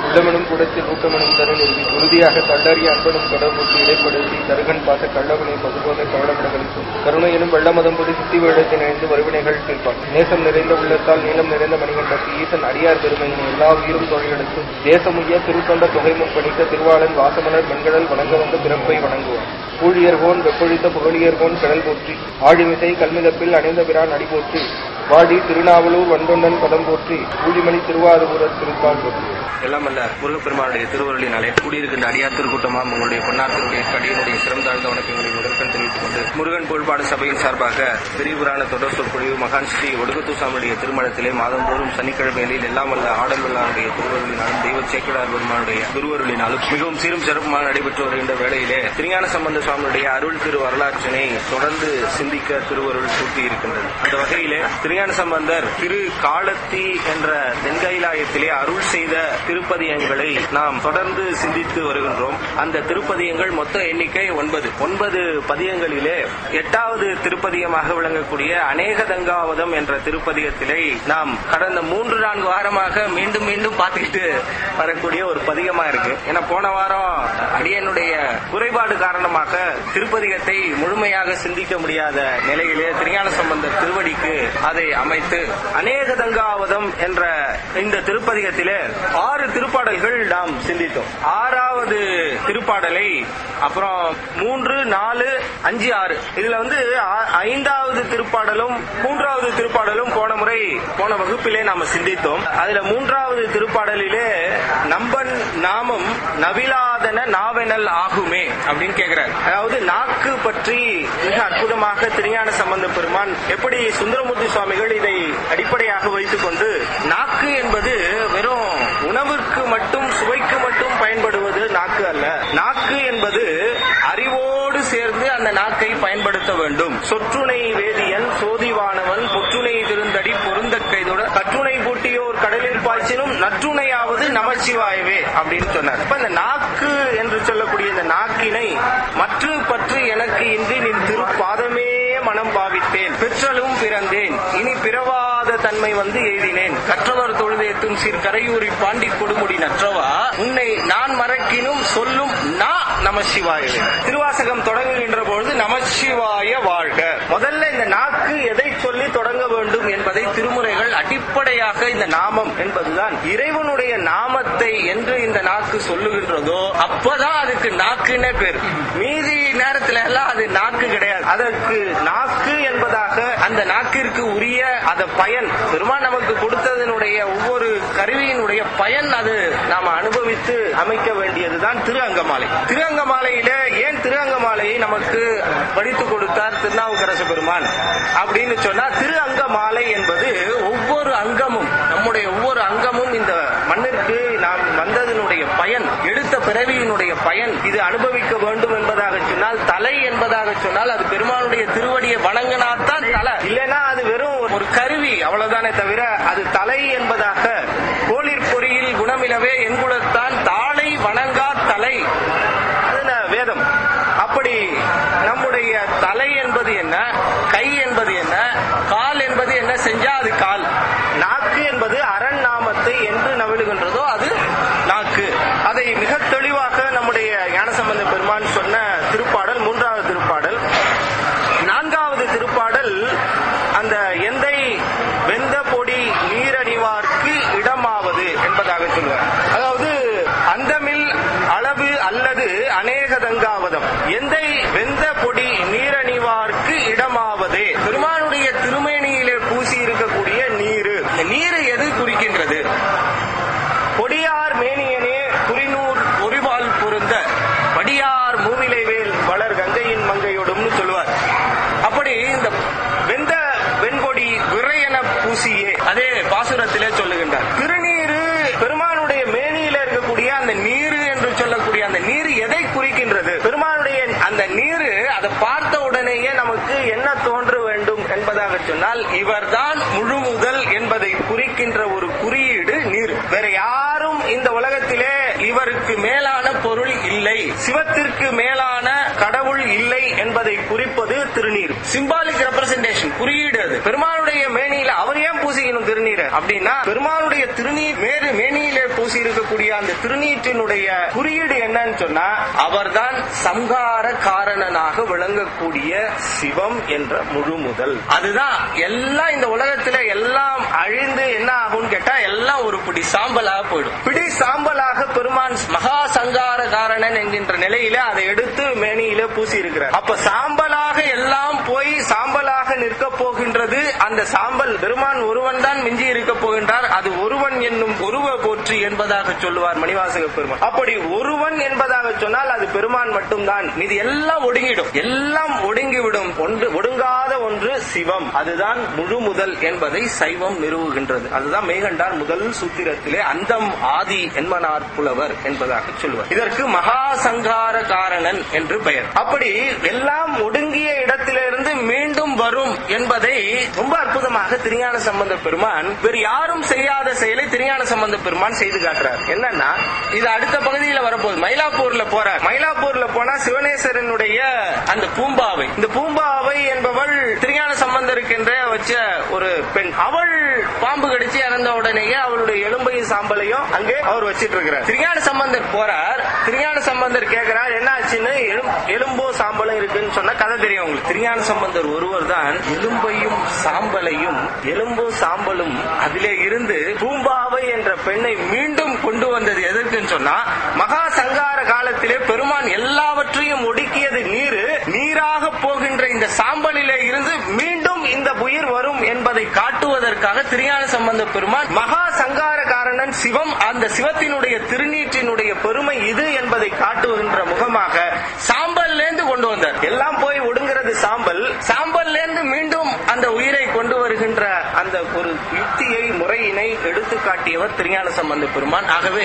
உள்ளமெனும் கூடத்தில் ஊக்கமெனும் தர நிறுவி உறுதியாக தள்ளறிய அன்பனும் தொடர்புக்கு இடைப்படுத்தி தருகன் பாச கள்ளவனை பகுபோக கவலப்படகளுக்கும் கருணை எனும் வெள்ளமதம் புது சித்தி வேடத்தை நினைந்து வருவினைகள் தீர்ப்பான் நேசம் நிறைந்த உள்ளத்தால் நீளம் நிறைந்த மணிகண்டத்து ஈசன் அடியார் பெருமையின் எல்லா உயிரும் தொழிலெடுத்து தேசமுய்ய திருத்தொண்ட தொகை முன் பணித்த திருவாளன் வாசமலர் மண்கடல் வணங்க வந்த பிறப்பை வணங்குவான் ஊழியர்கோன் வெப்பொழித்த புகழியர்கோன் கடல் போற்றி ஆழிமிசை கல்மிதப்பில் அணிந்த பிரான் அடி போற்றி வாடி திருநாவலூர் வண்டொண்டன் பதம் போற்றி ஊழிமணி திருவாரூரர் திருத்தாள் போற்றி எல்லாம் அல்ல முருகப்பெருமானுடைய திருவருளினாலே கூடியிருக்கின்ற அடியார் திருக்கூட்டமாம் உங்களுடைய பொன்னாத்தினுடைய கடியினுடைய சிறம் தாழ்ந்த வணக்கங்களை முதற்கண் தெரிவித்துக் கொண்டு முருகன் கோள்பாடு சபையின் சார்பாக பெரியபுராண தொடர் சொற்பொழிவு மகான் ஸ்ரீ ஒடுகுத்துசாமியுடைய திருமணத்திலே மாதந்தோறும் சனிக்கிழமைகளில் எல்லாம் அல்ல ஆடல் விழாவுடைய திருவருளினாலும் தெய்வ சேக்கடார் பெருமானுடைய திருவருளினாலும் மிகவும் சீரும் சிறப்புமாக நடைபெற்று வருகின்ற வேளையிலே திருஞான சம்பந்த சுவாமியுடைய அருள் திரு வரலாற்றினை தொடர்ந்து சிந்திக்க திருவருள் சூட்டி இருக்கின்றது அந்த வகையிலே திருஞான சம்பந்தர் திரு காலத்தி என்ற தென்கைலாயத்திலே அருள் செய்த திருப்பதியங்களை நாம் தொடர்ந்து சிந்தித்து வருகின்றோம் அந்த திருப்பதியங்கள் மொத்த எண்ணிக்கை ஒன்பது ஒன்பது பதியங்களிலே எட்டாவது திருப்பதியமாக விளங்கக்கூடிய அநேகதங்காவதம் என்ற திருப்பதியத்திலே நாம் கடந்த மூன்று நான்கு வாரமாக மீண்டும் மீண்டும் பார்த்துக்கிட்டு வரக்கூடிய ஒரு பதிகமா இருக்கு ஏன்னா போன வாரம் அடியனுடைய குறைபாடு காரணமாக திருப்பதிகத்தை முழுமையாக சிந்திக்க முடியாத நிலையிலே திருஞான சம்பந்தர் திருவடிக்கு அதை அமைத்து அநேகதங்காவதம் என்ற இந்த திருப்பதிகத்திலே ஆறு திருப்பாடல்கள் நாம் சிந்தித்தோம் ஆறாவது திருப்பாடலை அப்புறம் மூன்று நாலு அஞ்சு ஆறு இதுல வந்து ஆ- ஐந்தாவது திருப்பாடலும் மூன்றாவது திருப்பாடலும் போன முறை போன வகுப்பிலே நாம சிந்தித்தோம் அதுல மூன்றாவது திருப்பாடலிலே நம்பன் நாமம் நவிலாதன நாவெனல் ஆகுமே அப்படின்னு கேக்குறாரு அதாவது நாக்கு பற்றி மிக அற்புதமாக திருஞான சம்பந்த பெருமான் எப்படி சுந்தரமூர்த்தி சுவாமிகள் இதை அடிப்படையாக வைத்துக் கொண்டு நாக்கு என்பது வெறும் உணவுக்கு மட்டும் சுவைக்கு மட்டும் பயன்படுவது நாக்கு அல்ல நாக்கு என்பது அறிவோடு சேர்ந்து அந்த நாக்கை பயன்படுத்த வேண்டும் சொற்றுணை வேதியன் சோதிவானவன் பொற்றுணை திருந்தடி பொருந்த கைதோட கற்றுணை பூட்டியோர் கடலில் பாய்ச்சினும் நற்றுணையாவது நமச்சிவாயவே அப்படின்னு சொன்னார் இப்ப இந்த நாக்கு என்று சொல்லக்கூடிய இந்த நாக்கினை மற்ற பற்று எனக்கு இன்றி நின் திருப்பாதமே மனம் பாவித்தேன் பெற்றலும் பிறந்தேன் இனி பிறவாத தன்மை வந்து எய்தினேன் கற்றவர் தொழுதேத்தும் சீர் கரையூரி பாண்டி கொடுமுடி நற்றவா உன்னை நான் மறக்கினும் சொல்லும் நா நமசிவாயவே திருவாசகம் தொடங்குகின்ற பொழுது நமசிவாய வாழ்க முதல்ல இந்த நாக்கு எதை சொல்லி தொடங்க வேண்டும் என்பதை திருமுறைகள் அடிப்படையாக இந்த நாமம் என்பதுதான் இறைவனுடைய நாமத்தை என்று இந்த நாக்கு சொல்லுகின்றதோ அப்பதான் அதுக்கு நாக்குன்னே பேர் மீதி நேரத்துல எல்லாம் அது நாக்கு கிடையாது அதற்கு நாக்கு என்பதாக அந்த நாக்கிற்கு உரிய அத பயன் பெருமான் நமக்கு கொடுத்ததனுடைய ஒவ்வொரு கருவியினுடைய பயன் அது நாம அனுபவித்து அமைக்க வேண்டியதுதான் திரு அங்கமாலை திரு அங்கமாலையில ஏன் திரு அங்கமாலையை நமக்கு படித்து கொடுத்தார் திருநாவுக்கரசு பெருமான் அப்படின்னு சொன்னா திரு அங்கமாலை என்பது ஒவ்வொரு அங்கமும் நம்முடைய ஒவ்வொரு அங்கமும் இந்த மண்ணிற்கு நாம் வந்ததனுடைய பயன் எடுத்த பிறவியினுடைய பயன் இது அனுபவிக்க வேண்டும் என்பதாக சொன்னால் தலை என்பதாக சொன்னால் அது பெருமானுடைய திருவடியை வணங்கினாத்தான் தலை இல்லைன்னா அது வெறும் ஒரு கருவி அவ்வளவுதானே தவிர அது தலை என்பதாக கோளிர் பொறியில் குணமிலவே என்குலத்தான் தாளை வணங்கா தலை அது என்ன வேதம் அப்படி நம்முடைய தலை என்பது என்ன கை என்பது என்ன கால் என்பது என்ன செஞ்சா அது கால் நாக்கு என்பது அரண் நாமத்தை என்று நவிழுகின்றதோ அது நாக்கு அதை மிக தெளிவாக நம்முடைய ஞானசம்பந்த பெருமான் சொன்ன திருப்பாடல் மூன்றாவது திருப்பாடல் நான்காவது திருப்பாடல் அந்த எந்தை வெந்த பொடி நீரணிவார்க்கு இடமாவது என்பதாக சொல்லுவார் அதாவது அந்தமில் அளவு அல்லது அநேகதங்காவதம் எந்தை வெந்த பொடி நீரணிவார்க்கு இடமாவது பெருமானுடைய திருமேனியிலே பூசி இருக்கக்கூடிய நீரு இந்த நீரு எது குறிக்கின்றது கொடியார் மேனியனே குறிநூர் ஒருபால் பொருந்த படியார் மூவிலை வேல் வளர் கங்கையின் மங்கையோடும்னு சொல்லுவார் அப்படி இந்த வெந்த வெண்கொடி விரையன பூசியே அதே பாசுரத்திலே சொல்லுகின்றார் திருநீரு பெருமானுடைய மேனியில இருக்கக்கூடிய அந்த நீரு என்று சொல்லக்கூடிய அந்த நீர் எதை குறிக்கின்றது பெருமானுடைய அந்த நீரு அதை பார்த்த உடனேயே நமக்கு என்ன தோன்ற வேண்டும் என்பதாக சொன்னால் இவர்தான் முழு முதல் என்பதை குறிக்கின்ற ஒரு குறியீடு நீர் வேற யாரும் இந்த உலகத்திலே இவருக்கு மேலான பொருள் இல்லை சிவத்திற்கு மேலான கடவுள் இல்லை என்பதை குறிப்பது திருநீர் சிம்பாலிக் ரெப்ரசன்டேஷன் குறியீடு அது பெருமானுடைய மேனியில அவர் ஏன் பூசிக்கணும் திருநீரை அப்படின்னா பெருமானுடைய திருநீர் மேறு மேனியிலே பூசி இருக்கக்கூடிய அந்த திருநீற்றினுடைய குறியீடு என்னன்னு சொன்னா அவர்தான் சம்ஹார காரணனாக விளங்கக்கூடிய சிவம் என்ற முழு முதல் அதுதான் எல்லாம் இந்த உலகத்துல எல்லாம் அழிந்து என்ன ஆகும்னு கேட்டா எல்லாம் ஒரு பிடி சாம்பலாக போயிடும் பிடி சாம்பலாக பெருமான் மகா சங்கார காரணன் என்கின்ற நிலையில அதை எடுத்து மேனியில பூசி இருக்கிறார் அப்ப சாம்பலாக எல்லாம் போய் சாம்பலாக நிற்க போகின்றது அந்த சாம்பல் பெருமான் ஒருவன் தான் மிஞ்சி இருக்க போகின்றார் அது ஒருவன் என்னும் ஒருவ போற்றி என்பதாக சொல்லுவார் மணிவாசக பெருமான் அப்படி ஒருவன் என்பதாக சொன்னால் அது பெருமான் மட்டும்தான் இது எல்லாம் ஒடுங்கிடும் எல்லாம் ஒடுங்கிவிடும் ஒன்று ஒடுங்காத ஒன்று சிவம் அதுதான் முழு முதல் என்பதை சைவம் நிறுவுகின்றது அதுதான் மேகண்டார் முதல் சூத்திரத்திலே அந்தம் ஆதி என்பனார் புலவர் என்பதாக சொல்லுவார் இதற்கு மகா சங்கார காரணன் என்று பெயர் அப்படி எல்லாம் ஒடுங்கிய இடத்திலிருந்து மீண்டும் வரும் என்பதை ரொம்ப அற்புதமாக திருஞான சம்பந்த பெருமான் வேறு யாரும் செய்யாத செயலை திருஞான சம்பந்த பெருமான் செய்து காட்டுறார் என்னன்னா இது அடுத்த பகுதியில் வரப்போகுது மயிலாப்பூர்ல போறார் மயிலாப்பூர்ல போனா சிவனேஸ்வரனுடைய அந்த பூம்பாவை இந்த பூம்பாவை என்பவள் திருஞான சம்பந்தருக்கென்ற வச்ச ஒரு பெண் அவள் பாம்பு கடிச்சு இறந்த உடனேயே அவளுடைய எலும்பையும் சாம்பலையும் அங்கே அவர் வச்சிட்டு இருக்கிறார் திருஞான சம்பந்தர் போறார் திருஞான சம்பந்தர் கேட்கிறார் என்ன ஆச்சுன்னு எலும்- எலும்போ சாம்பலும் இருக்குன்னு சொன்ன கதை தெரியும் உங்களுக்கு திருஞான சம்பந்தர் ஒருவர் தான் எலும்பையும் சாம்பலையும் எலும்போ சாம்பலும் அதிலே இருந்து பூம்பாவை என்ற பெண்ணை மீண்டும் கொண்டு வந்தது எதற்குன்னு சொன்னா மகா சங்கார காலத்திலே பெருமான் எல்லாவற்றையும் ஒடுக்கியது நீரு நீராக போகின்ற இந்த சாம்பலிலே இருந்து மீண்டும் இந்த உயிர் வரும் என்பதை காட்டுவதற்காக திருஞான சம்பந்த பெருமான் மகா சங்கார காரணன் சிவம் அந்த சிவத்தினுடைய திருநீற்றினுடைய பெருமை இது என்பதை காட்டுகின்ற முகமாக சாம்பல்ல இருந்து கொண்டு வந்தார் எல்லாம் போய் ஒடுங்கிறது சாம்பல் சாம்பல்ல இருந்து மீண்டும் அந்த உயிரை கொண்டு வருகின்ற அந்த ஒரு யுக்தியை முறையினை எடுத்து காட்டியவர் திருஞான சம்பந்த பெருமான் ஆகவே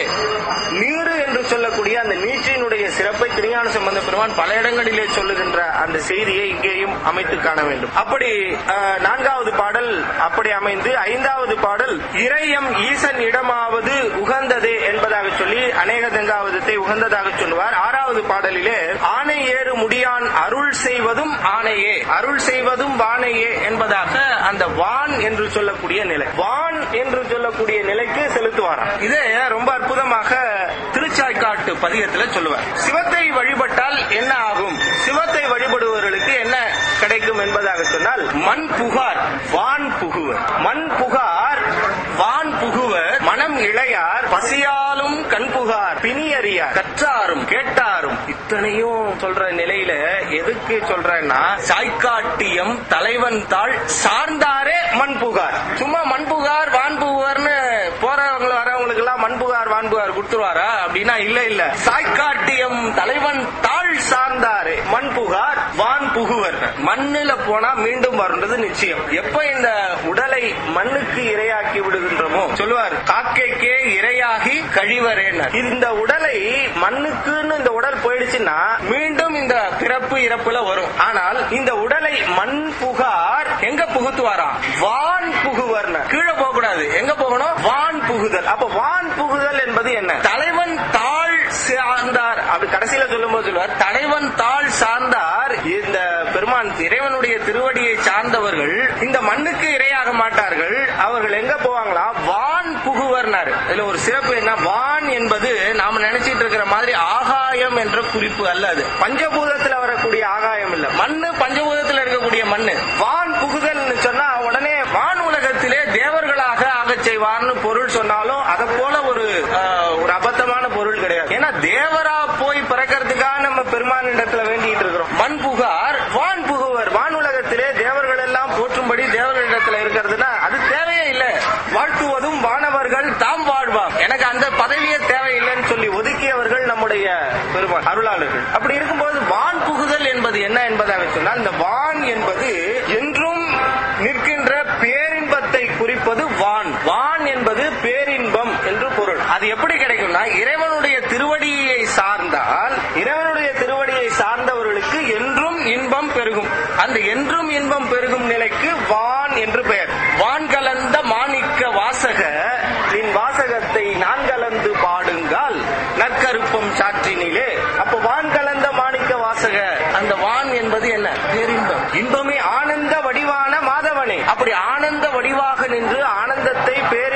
நீரு என்று சொல்லக்கூடிய அந்த நீற்றினுடைய சிறப்பை திருஞான சம்பந்த பெருமான் பல இடங்களிலே சொல்லுகின்ற அந்த செய்தியை இங்கேயும் அமைத்து காண வேண்டும் அப்படி அஹ், நான்காவது பாடல் அப்படி அமைந்து ஐந்தாவது பாடல் இறையம் ஈசன் இடமாவது உகந்ததே என்பதாக சொல்லி அநேக கங்காவதத்தை உகந்ததாக சொல்லுவார் ஆறாவது பாடலிலே ஆணை ஏறு முடியான் அருள் செய்வதும் ஆணையே அருள் செய்வதும் வாணையே என்பதாக அந்த வான் என்று சொல்லக்கூடிய நிலை வான் என்று சொல்லக்கூடிய நிலைக்கு செலுத்துவாராம் இது ரொம்ப அற்புதமாக திருச்சாய்க்காட்டு பதிகத்துல சொல்லுவார் சிவத்தை வழிபட்டால் என்ன ஆகும் சிவத்தை வழிபடுபவர்களுக்கு என்ன கிடைக்கும் என்பதாக சொன்னால் மண் புகார் வான் புகுவர் மண் புகார் வான் புகுவர் மனம் இளையார் பசியாலும் கண் புகார் பிணியறியார் கற்றாரும் கேட்டாரும் இத்தனையும் சொல்ற நிலையில எதுக்கு சொல்றேன்னா சாய்க்காட்டியம் தலைவன் தாள் சார்ந்தாரே மண் புகார் சும்மா மண் புகார் வான் புகார்னு போறவங்க வரவங்களுக்கு எல்லாம் மண் புகார் வான் புகார் கொடுத்துருவாரா அப்படின்னா இல்ல இல்ல சாய்க்காட்டியம் தலைவன் தாழ் சார்ந்தாரே மண் புகார் வான் புகுவர் மண்ணுல போனா மீண்டும் வருன்றது நிச்சயம் எப்ப இந்த உடலை மண்ணுக்கு இரையாக்கி விடுகின்றோமோ சொல்லுவார் காக்கைக்கே இரையாகி கழிவரேனர் இந்த உடலை மண்ணுக்குன்னு இந்த உடல் போயிடுச்சுன்னா மீண்டும் இந்த பிறப்பு இறப்புல வரும் ஆனால் இந்த உடலை மண் புகார் எங்க புகுத்துவாராம் வான் புகுவர் கீழே போக கூடாது எங்க போகணும் வான் புகுதல் அப்ப வான் புகுதல் என்பது என்ன தலைவன் தாழ் சார்ந்தார் அப்படி கடைசியில சொல்லும்போது சொல்லுவார் தலைவன் தாழ் சார்ந்தார் இந்த பெருமான் இறைவனுடைய திருவடியை சார்ந்தவர்கள் இந்த மண்ணுக்கு இரையாக மாட்டார்கள் அவர்கள் எங்க போவாங்களா வான் புகுவர்னார் இதுல ஒரு சிறப்பு என்ன வான் என்பது நாம நினைச்சிட்டு இருக்கிற மாதிரி ஆகாயம் என்ற குறிப்பு அல்ல அது பஞ்சபூதத்துல வரக்கூடிய ஆகாயம் இல்ல மண்ணு பஞ்சபூதத்துல இருக்கக்கூடிய மண்ணு வான் புகுதல்னு சொன்னா உடனே வான் உலகத்திலே தேவர்களாக ஆகச் செய்வார்னு பொருள் சொன்னாலும் அதை போல ஒரு ஆஹ், ஒரு அபத்தமான பொருள் கிடையாது ஏன்னா தேவரா போய் பிறக்கிறதுக்காக நம்ம பெருமான் இடத்துல வேண்டிட்டு இருக்கிறோம் மண் புகார் வான் புகுவர் வான் உலகத்திலே தேவர்கள் எல்லாம் போற்றும்படி தேவர்களிடத்துல இருக்கிறதுனா அது தேவையே இல்லை வாழ்த்துவதும் வானவர்கள் தாம் வாழ்வார் எனக்கு அந்த பதவியே தேவையில்லைன்னு சொல்லி ஒதுக்கியவர்கள் நம்முடைய பெருமான் அருளாளர்கள் அப்படி இருக்கும்போது வான் புகுதல் என்பது என்ன என்பதாக சொன்னால் இந்த வான் என்பது என்றும் நிற்கின்ற பேரின்பத்தை குறிப்பது வான் வான் என்பது பேரின்பம் என்று பொருள் அது எப்படி கிடைக்கும்னா இறைவனுடைய திருவடியை சார்ந்தால் இறைவனுடைய திருவடியை சார்ந்தவர்களுக்கு என்றும் இன்பம் பெருகும் அந்த என்றும் இன்பம் பெருகும் நிலைக்கு வான் என்று பெயர் வான் கலந்த மாணிக்க வாசக நின் வாசகத்தை நான் கலந்து பாடுங்கால் நற்கருப்பம் சாற்றினிலே அப்ப வான் கலந்த மாணிக்க வாசக அந்த வான் என்பது என்ன பேரின்பம் இன்பமே ஆனந்த வடிவான மாதவனே அப்படி ஆனந்த வடிவாக நின்று ஆனந்தத்தை பேர்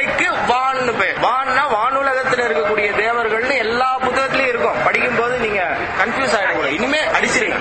நிலைக்கு வான்னு பேர் வான்னா வானுலகத்துல இருக்கக்கூடிய தேவர்கள்னு எல்லா புத்தகத்திலயும் இருக்கும் படிக்கும் போது நீங்க கன்ஃபியூஸ் ஆயிடக்கூடாது இனிமே அடிச்சிருங்க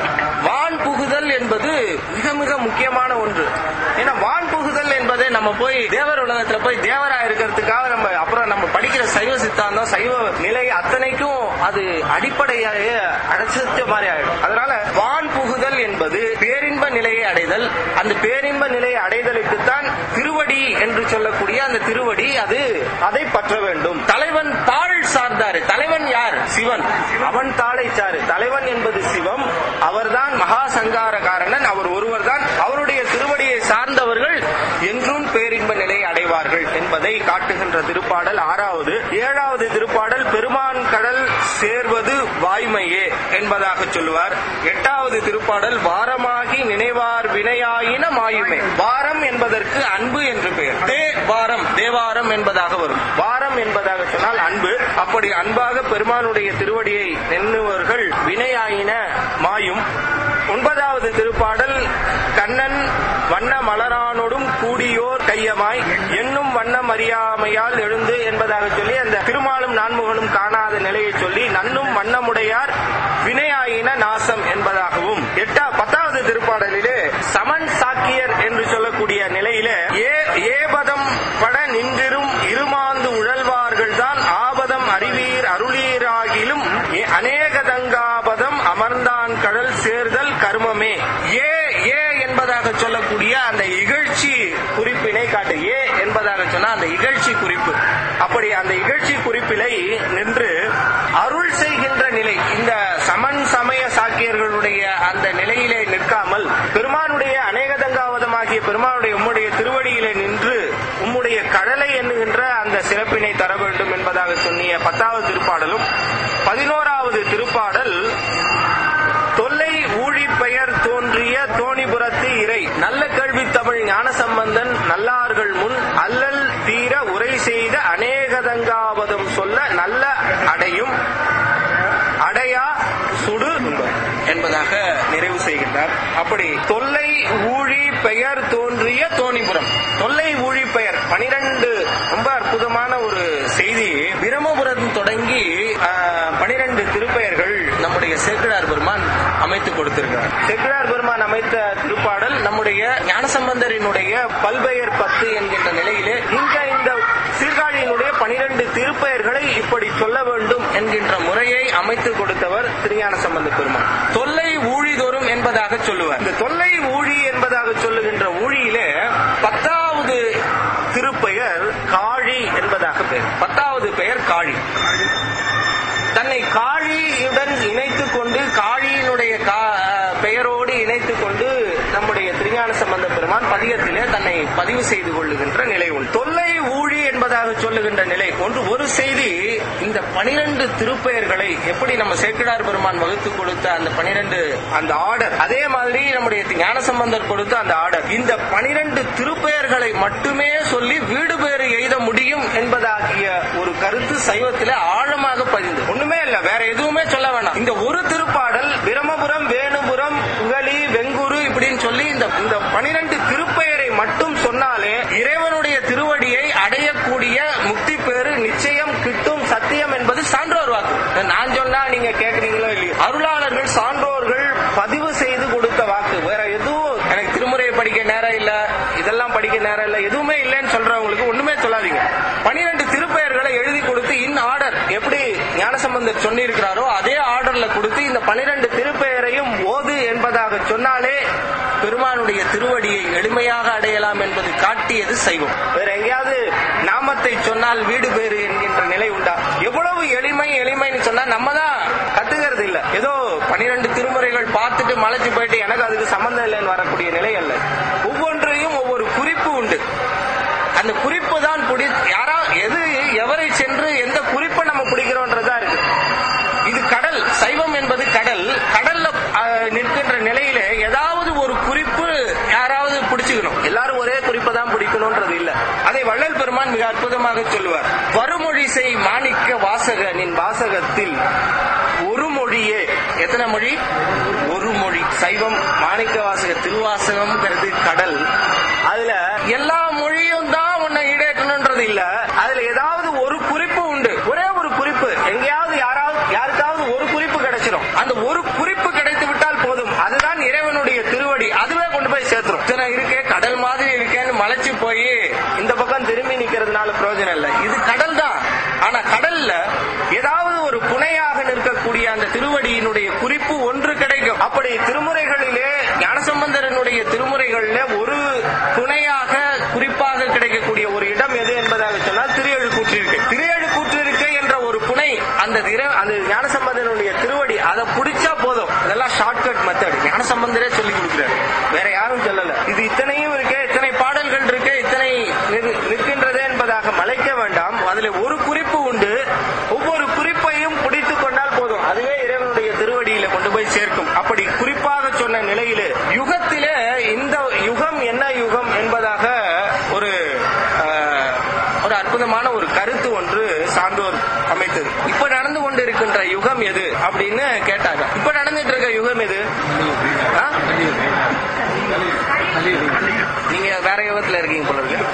வான் புகுதல் என்பது மிக மிக முக்கியமான ஒன்று ஏன்னா வான் புகுதல் என்பதை நம்ம போய் தேவர் உலகத்துல போய் தேவரா இருக்கிறதுக்காக நம்ம அப்புறம் நம்ம படிக்கிற சைவ சித்தாந்தம் சைவ நிலை அத்தனைக்கும் அது அடிப்படையாக அடைச்ச மாதிரி ஆயிடும் அதனால வான் புகுதல் என்பது பேரின்ப நிலையை அடைதல் அந்த பேரின்ப நிலையை அடைதலுக்குத்தான் திருவடி என்று சொல்லக்கூடிய அந்த திருவடி அது அதை பற்ற வேண்டும் தலைவன் தாழ் சார்ந்தாரு தலைவன் யார் சிவன் அவன் தாளை சாரு தலைவன் என்பது சிவம் அவர்தான் மகா சங்காரகாரணன் அவர் ஒருவர் தான் அவருடைய திருவடியை சார்ந்தவர்கள் என்றும் பேரின்ப நிலை அடைவார்கள் என்பதை காட்டுகின்ற திருப்பாடல் ஆறாவது ஏழாவது திருப்பாடல் பெருமான் கடல் சேர்வது வாய்மையே என்பதாக சொல்லுவார் எட்டாவது திருப்பாடல் வாரமாகி நினைவார் வினையாயின மாயுமே வாரம் என்பதற்கு அன்பு என்று பெயர் தே வாரம் தேவாரம் என்பதாக வரும் வாரம் என்பதாக சொன்னால் அன்பு அப்படி அன்பாக பெருமானுடைய திருவடியை எண்ணுவர்கள் வினையாயின மாயும் ஒன்பதாவது திருப்பாடல் கண்ணன் வண்ண மலரானோடும் கூடியோர் கையமாய் என்னும் வண்ணம் அறியாமையால் எழுந்து என்பதாக சொல்லி அந்த திருமாலும் நான்முகனும் காணாத நிலையை சொல்லி நன்னும் வண்ணமுடையார் வினையாயின நாசம் என்பதாகவும் எட்டா பத்தாவது திருப்பாடலிலே சமன் சாக்கியர் என்று சொல்லக்கூடிய நிலையிலே ஏ ஏபதம் பட நின்றிரும் இருமாந்து உழல்வார்கள் தான் ஆபதம் அறிவீர் அருளீராகிலும் ஏ- அநேகதங்காபதம் அமர்ந்தான் கடல் சேர்தல் கர்மமே ஏ ஏ என்பதாக சொல்லக்கூடிய அந்த இகழ்ச்சி குறிப்பினை காட்டு ஏ என்பதாக சொன்னா அந்த இகழ்ச்சி குறிப்பு அப்படி அந்த இகழ்ச்சி குறிப்பிலை நின்று அருள் செய்கின்ற நிலை இந்த சமன் சமய சாக்கியர்களுடைய அந்த நிலையிலே நிற்காமல் பெருமானுடைய அநேகதங்காவதமாகிய பெருமானுடைய உம்முடைய திருவடியிலே நின்று உம்முடைய கடலை எண்ணுகின்ற அந்த சிறப்பினை தர வேண்டும் என்பதாக சொன்னிய பத்தாவது திருப்பாடலும் பதினோராவது திருப்பாடல் தொல்லை ஊழி பெயர் தோன்றிய தோணிபுரத்து இறை நல்ல கேள்வி தமிழ் ஞானசம்பந்தன் நல்லார்கள் முன் அல்லல் தீர உரை செய்த அநேகதங்காவதம் சொல்ல நல்ல அடையும் அடையா சுடு என்பதாக நிறைவு செய்கின்றார் அப்படி தொல்லை ஊழி பெயர் தோன்றிய தோணிபுரம் தொல்லை ஊழி பெயர் பனிரெண்டு ரொம்ப அற்புதமான ஒரு செய்தி பிரம்மபுரம் தொடங்கி பனிரெண்டு திருப்பெயர்கள் நம்முடைய சேக்கிழார் பெருமான் அமைத்து கொடுத்திருக்கிறார் சேக்கிழார் பெருமான் அமைத்த திருப்பாடல் நம்முடைய ஞானசம்பந்தரினுடைய பல்பெயர் பத்து என்கின்ற நிலையிலே இங்க இந்த சீர்காழியினுடைய பனிரெண்டு திருப்பெயர்களை இப்படி சொல்ல வேண்டும் என்கின்ற முறையை அமைத்து கொடுத்தவர் திருஞான சம்பந்த பெருமான் தொல்லை ஊழிதோறும் என்பதாக சொல்லுவார் இந்த தொல்லை ஊழி என்பதாக சொல்லுகின்ற ஊழியிலே பத்தாவது திருப்பெயர் காழி என்பதாக பெயர் பத்தாவது பெயர் காழி தன்னை காழியுடன் இணைத்துக் கொண்டு காழியினுடைய கா- பெயரோடு இணைத்துக் கொண்டு நம்முடைய திருஞான சம்பந்த பெருமான் பதிகத்திலே தன்னை பதிவு செய்து கொள்ளுகின்ற நிலை உண்டு தொல்லை ஊழி என்பதாக சொல்லுகின்ற நிலை ஒன்று ஒரு செய்தி இந்த பனிரெண்டு திருப்பெயர்களை எப்படி நம்ம சேக்கிழார் பெருமான் வகுத்து கொடுத்த அந்த பனிரெண்டு அந்த ஆர்டர் அதே மாதிரி நம்முடைய ஞானசம்பந்தர் கொடுத்த அந்த ஆர்டர் இந்த பனிரெண்டு திருப்பெயர்களை மட்டுமே சொல்லி வீடு பேறு எய்த முடியும் என்பதாகிய ஒரு கருத்து சைவத்திலே ஆழமாக பதிந்து ஒண்ணுமே இல்ல வேற எதுவுமே சொல்ல வேணாம் இந்த ஒரு திருப்பாடல் பிரம்மபுரம் வேணுபுரம் புகழி வெங்குரு இப்படின்னு சொல்லி இந்த இந்த பனிரெண்டு திருப்பெயரை மட்டும் சொன்னாலே இறைவனுடைய திருவடியை அடையக்கூடிய முக்தி பேரு நிச்சயம் கிட்டும் சத்தியம் என்பது சான்றோர் வாக்கு நான் சொன்னா நீங்க கேக்குறீங்களோ இல்லையோ அருளாளர்கள் சான்றோர்கள் பதிவு செய்து கொடுத்த வாக்கு வேற எதுவும் எனக்கு திருமுறையை படிக்க நேரம் இல்ல இதெல்லாம் படிக்க நேரம் இல்ல எதுவுமே இல்லைன்னு சொல்றவங்களுக்கு ஒண்ணுமே சொல்லாதீங்க பனிரெண்டு திருப்பெயர்களை எழுதி கொடுத்து இன் ஆர்டர் எப்படி ஞானசம்பந்தர் சொன்னிருக்கிறாரோ அதே ஆர்டர்ல கொடுத்து இந்த பனிரெண்டு திருப்பெயரையும் ஓது என்பதாக சொன்னாலே பெருமானுடைய திருவடியை எளிமையாக அடையலாம் என்பது காட்டியது சைவம் வேற எங்கேயாவது நாமத்தை சொன்னால் வீடு பேறு என்கின்ற நிலை உண்டா எவ்வளவு எளிமை எளிமைன்னு சொன்னா நம்ம தான் கத்துக்கிறது இல்ல ஏதோ பனிரெண்டு திருமுறைகள் பார்த்துட்டு மலைச்சு போயிட்டு எனக்கு அதுக்கு சம்பந்தம் இல்லைன்னு வரக்கூடிய நிலை அல்ல ஒவ்வொன்றையும் ஒவ்வொரு குறிப்பு உண்டு அந்த குறிப்பு தான் பிடி யாரா எது எவரை சென்று எந்த குறிப்பை நம்ம பிடிக்கிறோன்றதா இருக்கு இது கடல் சைவம் என்பது கடல் கடல்ல அஹ், நிற்கின்ற நிலையில ஏதாவது ஒரு குறிப்பு யாராவது பிடிச்சுக்கணும் எல்லாரும் ஒரே குறிப்பை தான் பிடிக்கணும்ன்றது இல்ல அதை வள்ளல் பெருமான் மிக அற்புதமாக சொல்லுவார் வருமொழி செய் மாணிக்க வாசக நின் வாசகத்தில் ஒரு மொழியே எத்தனை மொழி ஒரு மொழி சைவம் மாணிக்க வாசக திருவாசகம்ங்கிறது கடல் அதுல எல்லா மொழியும் தான் உன்னை ஈடேற்றணும்ன்றது இல்ல பண்ணி நிக்கிறதுனால பிரயோஜனம் இல்லை இது கடல் தான் ஆனா கடல்ல ஏதாவது ஒரு புனையாக நிற்கக்கூடிய அந்த திருவடியினுடைய குறிப்பு ஒன்று கிடைக்கும் அப்படி திருமுறைகளிலே ஞானசம்பந்தரனுடைய திருமுறைகளிலே ஒரு துணையாக குறிப்பாக கிடைக்கக்கூடிய ஒரு இடம் எது என்பதாக சொன்னால் திரையழு கூற்றிருக்கை திரையழு கூற்றிருக்கை என்ற ஒரு புனை அந்த திர- அந்த ஞானசம்பந்தனுடைய திருவடி அதை பிடிச்சா போதும் இதெல்லாம் ஷார்ட்கட் மெத்தட் ஞானசம்பந்தரே சொல்லி கொடுக்குறாரு வேற யாரும் சொல்லல இது இத்தனையும் இருக்கே இத்தனை பாடல்கள் இருக்கே இத்தனை நிறு- நிற்கின்றதே என்பதாக மலைக்க வேண்டாம் அதுல ஒரு குறிப்பு உண்டு ஒவ்வொரு குறிப்பையும் பிடித்துக் கொண்டால் போதும் அதுவே இறைவனுடைய திருவடியில கொண்டு போய் சேர்க்கும் அப்படி குறிப்பாக சொன்ன நிலையிலே யுகத்திலே இந்த யுகம் என்ன யுகம் என்பதாக ஒரு ஆஹ், ஒரு அற்புதமான ஒரு கருத்து ஒன்று சான்றோர் அமைத்தது இப்ப நடந்து கொண்டு இருக்கின்ற யுகம் எது அப்படின்னு கேட்டாங்க இப்ப நடந்துட்டு இருக்க யுகம் எது ஆ? நீங்க வேற யுகத்துல இருக்கீங்க போல இருக்கு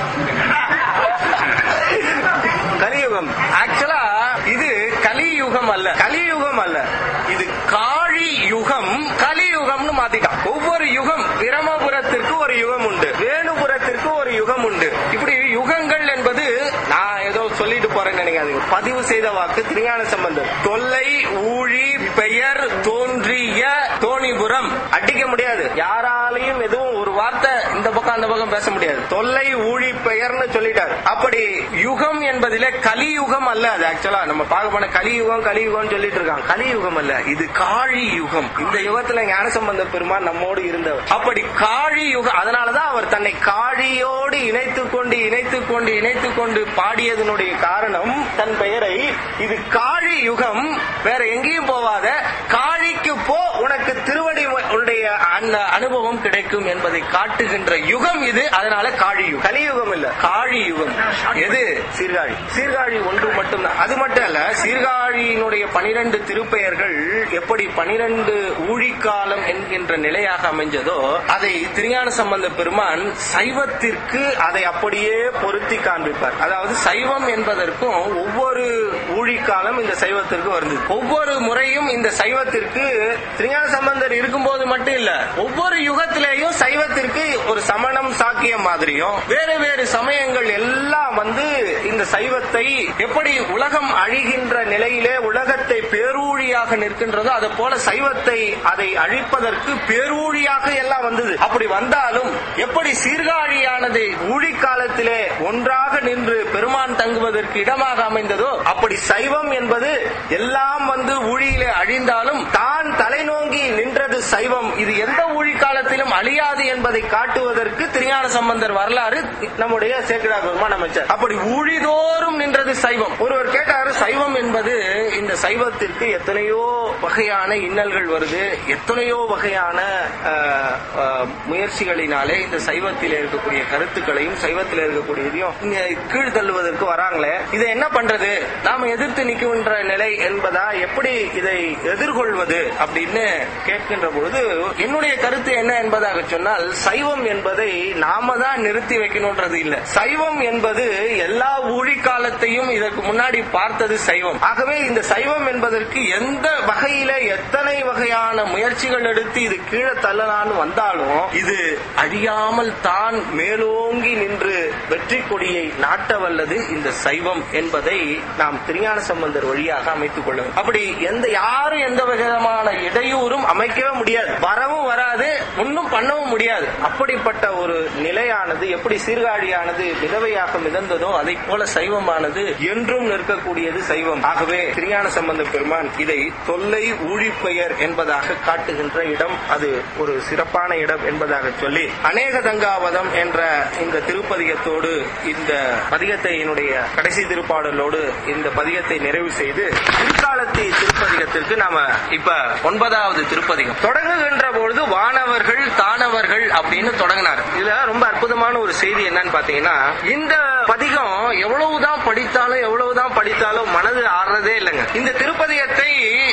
கலியுகம் ஆக்சுவலா இது கலியுகம் அல்ல கலியுகம் அல்ல இது காழி யுகம் கலியுகம்னு மாத்திட்டான் ஒவ்வொரு யுகம் பிரமபுரத்திற்கு ஒரு யுகம் உண்டு வேணுபுரத்திற்கு ஒரு யுகம் உண்டு இப்படி யுகங்கள் என்பது நான் ஏதோ சொல்லிட்டு போறேன்னு நினைக்காதீங்க பதிவு செய்த வாக்கு திருஞான சம்பந்தம் தொல்லை ஊழி பெயர் தோன்றிய தோணிபுரம் அடிக்க முடியாது யாராலையும் எதுவும் ஒரு வார்த்தை இந்த பக்கம் அந்த பக்கம் பேச முடியாது தொல்லை ஊழி பெயர்னு சொல்லிட்டாரு அப்படி யுகம் என்பதிலே கலியுகம் அல்ல அது ஆக்சுவலா நம்ம பார்க்க போன கலியுகம் கலியுகம் சொல்லிட்டு இருக்காங்க கலியுகம் அல்ல இது காழி யுகம் இந்த யுகத்துல ஞானசம்பந்த பெருமான் நம்மோடு இருந்தவர் அப்படி காழி யுகம் அதனாலதான் அவர் தன்னை காழியோடு இணைத்துக் கொண்டு இணைத்துக் கொண்டு இணைத்துக் கொண்டு பாடியதனுடைய காரணம் தன் பெயரை இது காழி யுகம் வேற எங்கேயும் போவாத காழிக்கு போ உனக்கு திருவடி உன்னுடைய அந்த அனுபவம் கிடைக்கும் என்பதை காட்டுகின்ற யுகம் இது அதனால காழி யுகம் கலியுகம் இல்ல காழி யுகம் எது சீர்காழி சீர்காழி ஒன்று மட்டும்தான் அது மட்டும் அல்ல சீர்காழியினுடைய பனிரெண்டு திருப்பெயர்கள் எப்படி பனிரெண்டு ஊழிக்காலம் என்கின்ற நிலையாக அமைஞ்சதோ அதை திருஞான சம்பந்த பெருமான் சைவத்திற்கு அதை அப்படியே பொருத்தி காண்பிப்பார் அதாவது சைவம் என்பதற்கும் ஒவ்வொரு ஊழிக்காலம் இந்த சைவத்திற்கு வருது ஒவ்வொரு முறையும் இந்த சைவத்திற்கு திருஞான சம்பந்தர் இருக்கும்போது மட்டும் இல்ல ஒவ்வொரு யுகத்திலேயும் சைவத்திற்கு ஒரு சமணம் சாக்கியம் மாதிரியும் வேறு வேறு சமயங்கள் எல்லாம் வந்து இந்த சைவத்தை எப்படி உலகம் அழிகின்ற நிலையிலே உலகத்தை பேரூழியாக நிற்கின்றதோ அது போல சைவத்தை அதை அழிப்பதற்கு பேரூழியாக எல்லாம் வந்தது அப்படி வந்தாலும் எப்படி சீர்காழியானது ஊழி காலத்திலே ஒன்றாக நின்று பெருமான் தங்குவதற்கு இடமாக அமைந்ததோ அப்படி சைவம் என்பது எல்லாம் வந்து ஊழியிலே அழிந்தாலும் தான் தலைநோங்கி நின்றது சைவம் இது எந்த ஊழி காலத்திலும் அழியாது என்பதை காட்டுவதற்கு திருஞான சம்பந்தர் வரலாறு நம்முடைய சேக்கடா பெருமான் அமைச்சர் அப்படி ஊழிதோறும் நின்றது சைவம் ஒருவர் கேட்டாரு சைவம் என்பது இந்த சைவத்திற்கு எத்தனையோ வகையான இன்னல்கள் வருது எத்தனையோ வகையான அஹ், அஹ், முயற்சிகளினாலே இந்த சைவத்தில் இருக்கக்கூடிய கருத்துக்களையும் சைவத்தில் இருக்கக்கூடியதையும் இங்க கீழ் தள்ளுவதற்கு வராங்களே இதை என்ன பண்றது நாம எதிர்த்து நிற்கின்ற நிலை என்பதா எப்படி இதை எதிர்கொள்வது அப்படின்னு கேட்கின்ற பொழுது என்னுடைய கருத்து என்ன என்பதாக சொன்னால் சைவம் என்பதை நாம தான் நிறுத்தி வைக்கணும்ன்றது இல்ல சைவம் என்பது எல்லா ஊழி காலத்தையும் இதற்கு முன்னாடி பார்த்தது சைவம் ஆகவே இந்த சைவம் என்பதற்கு எந்த வகையில எத்தனை வகையான முயற்சிகள் எடுத்து இது கீழே தள்ளலான்னு வந்தாலும் இது அழியாமல் தான் மேலோங்கி நின்று வெற்றி கொடியை நாட்ட வல்லது இந்த சைவம் என்பதை நாம் திருஞான சம்பந்தர் வழியாக அமைத்துக் கொள்ள வேண்டும். அப்படி எந்த யாரும் எந்த விதமான இடையூறும் அமைக்கவே முடியாது வரவும் வராது ஒன்றும் பண்ணவும் முடியாது அப்படிப்பட்ட ஒரு நிலையானது எப்படி சீர்காழியானது மிதவையாக மிதந்ததோ அதை போல சைவமானது என்றும் நிற்கக்கூடியது சைவம் ஆகவே திருஞான சம்பந்த பெருமான் இதை தொல்லை ஊழிப்பெயர் என்பதாக காட்டுகின்ற இடம் அது ஒரு சிறப்பான இடம் என்பதாக சொல்லி அநேக தங்காவதம் என்ற இந்த திருப்பதிகத்தோடு இந்த பதிகத்தை என்னுடைய கடைசி திருப்பாடலோடு இந்த பதிகத்தை நிறைவு செய்து பிற்காலத்தி திருப்பதிகத்திற்கு நாம இப்ப ஒன்பதாவது திருப்பதிகம் தொடங்குகின்ற பொழுது வானவர்கள் தானவர்கள் அப்படின்னு தொடங்கினார் இதுல ரொம்ப அற்புதமான ஒரு செய்தி என்னன்னு பாத்தீங்கன்னா இந்த பதிகம் எவ்வளவுதான் படித்தாலும் எவ்வளவுதான் படித்தாலும் மனது ஆடுறதே இல்லைங்க இந்த திருப்பதிகத்தை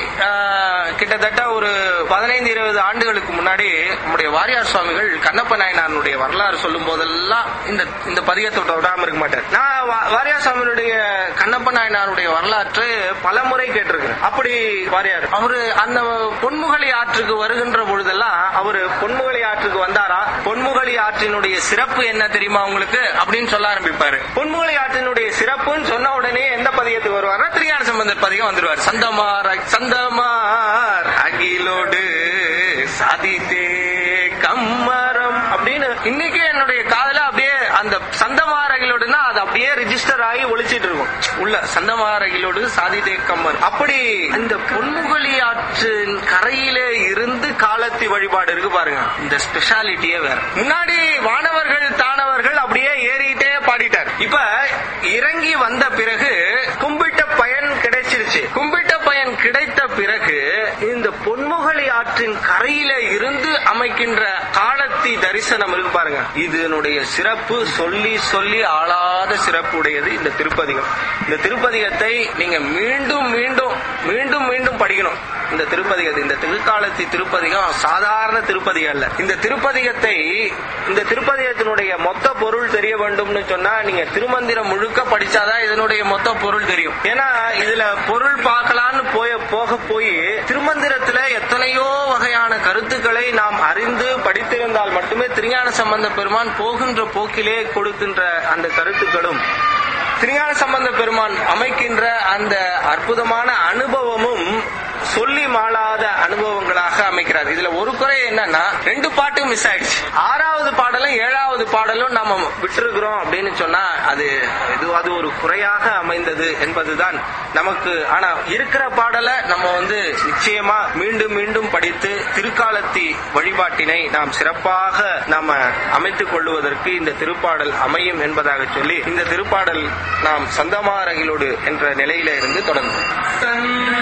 ஆஹ், கிட்டத்தட்ட ஒரு பதினைந்து இருபது ஆண்டுகளுக்கு முன்னாடி நம்முடைய வாரியார் சுவாமிகள் கண்ணப்ப நாயனாருடைய வரலாறு சொல்லும் போதெல்லாம் இந்த இந்த பதிகத்தை விடாம இருக்க மாட்டார் நான் வா- வாரியார் சுவாமியுடைய கண்ணப்ப நாயனாருடைய வரலாற்று பல முறை கேட்டிருக்கிறேன் அப்படி வாரியார் அவரு அந்த பொன்முகலி ஆற்றுக்கு வருகின்ற பொழுதெல்லாம் அவரு பொன்முகலி ஆற்றுக்கு வந்தாரா பொன்முகலி ஆற்றினுடைய சிறப்பு என்ன தெரியுமா உங்களுக்கு அப்படின்னு சொல்ல ஆரம்பிப்பாரு சொல்றாரு பொன்முகலி ஆற்றினுடைய சிறப்புன்னு சொன்ன உடனே எந்த பதியத்துக்கு வருவார்னா திருஞான சம்பந்தர் பதிகம் வந்துருவார் சந்தமார் அக்- சந்தமார் அகிலோடு சாதித்தே கம்மரம் அப்படின்னு இன்னைக்கு என்னுடைய காதுல அப்படியே அந்த சந்தமார் அகிலோடுனா அது அப்படியே ரிஜிஸ்டர் ஆகி ஒழிச்சிட்டு இருக்கும் உள்ள சந்தமார் அகிலோடு சாதித்தே கம்மர் அப்படி இந்த பொன்முகலி ஆற்றின் கரையிலே இருந்து காலத்தி வழிபாடு இருக்கு பாருங்க இந்த ஸ்பெஷாலிட்டியே வேற முன்னாடி வானவர்கள் தானவர்கள் அப்படியே ஏறிட்டே பாடிட்டார் இப்ப இறங்கி வந்த பிறகு கும்பிட்ட பயன் கிடைச்சிருச்சு கும்பிட்ட பயன் கிடைத்த பிறகு இந்த பொன்முகலி ஆற்றின் கரையில இருந்து அமைக்கின்ற காலத்தி தரிசனம் இருக்கு பாருங்க இதனுடைய சிறப்பு சொல்லி சொல்லி ஆளாத சிறப்பு உடையது இந்த திருப்பதிகம் இந்த திருப்பதிகத்தை நீங்க மீண்டும் மீண்டும் மீண்டும் மீண்டும் படிக்கணும் இந்த திருப்பதிகத்தை இந்த திருக்காலத்தி திருப்பதிகம் சாதாரண திருப்பதிகம் அல்ல இந்த திருப்பதிகத்தை இந்த திருப்பதிகத்தினுடைய மொத்த பொருள் தெரிய வேண்டும்னு சொன்னா நீங்க திருமந்திரம் முழுக்க படிச்சாதான் இதனுடைய மொத்த பொருள் தெரியும் ஏன்னா இதுல பொருள் பார்க்கலான்னு போய போக போய் திருமந்திரத்துல எத்தனையோ வகையான கருத்துக்களை நாம் அறிந்து படித்திருந்தால் மட்டுமே திருஞான சம்பந்த பெருமான் போகின்ற போக்கிலே கொடுக்கின்ற அந்த கருத்துக்களும் திருஞான சம்பந்த பெருமான் அமைக்கின்ற அந்த அற்புதமான அனுபவமும் சொல்லி மாளாத அனுபவங்களாக அமைக்கிறார் இதுல ஒரு குறை என்னன்னா ரெண்டு பாட்டு மிஸ் ஆயிடுச்சு ஆறாவது பாடலும் ஏழாவது பாடலும் நம்ம விட்டுருக்கிறோம் அப்படின்னு சொன்னா அது இது அது ஒரு குறையாக அமைந்தது என்பதுதான் நமக்கு ஆனா இருக்கிற பாடலை நம்ம வந்து நிச்சயமா மீண்டும் மீண்டும் படித்து திருக்காலத்தி வழிபாட்டினை நாம் சிறப்பாக நாம அமைத்துக் கொள்வதற்கு இந்த திருப்பாடல் அமையும் என்பதாக சொல்லி இந்த திருப்பாடல் நாம் சந்தமாரகிலோடு என்ற நிலையில இருந்து தொடர்ந்து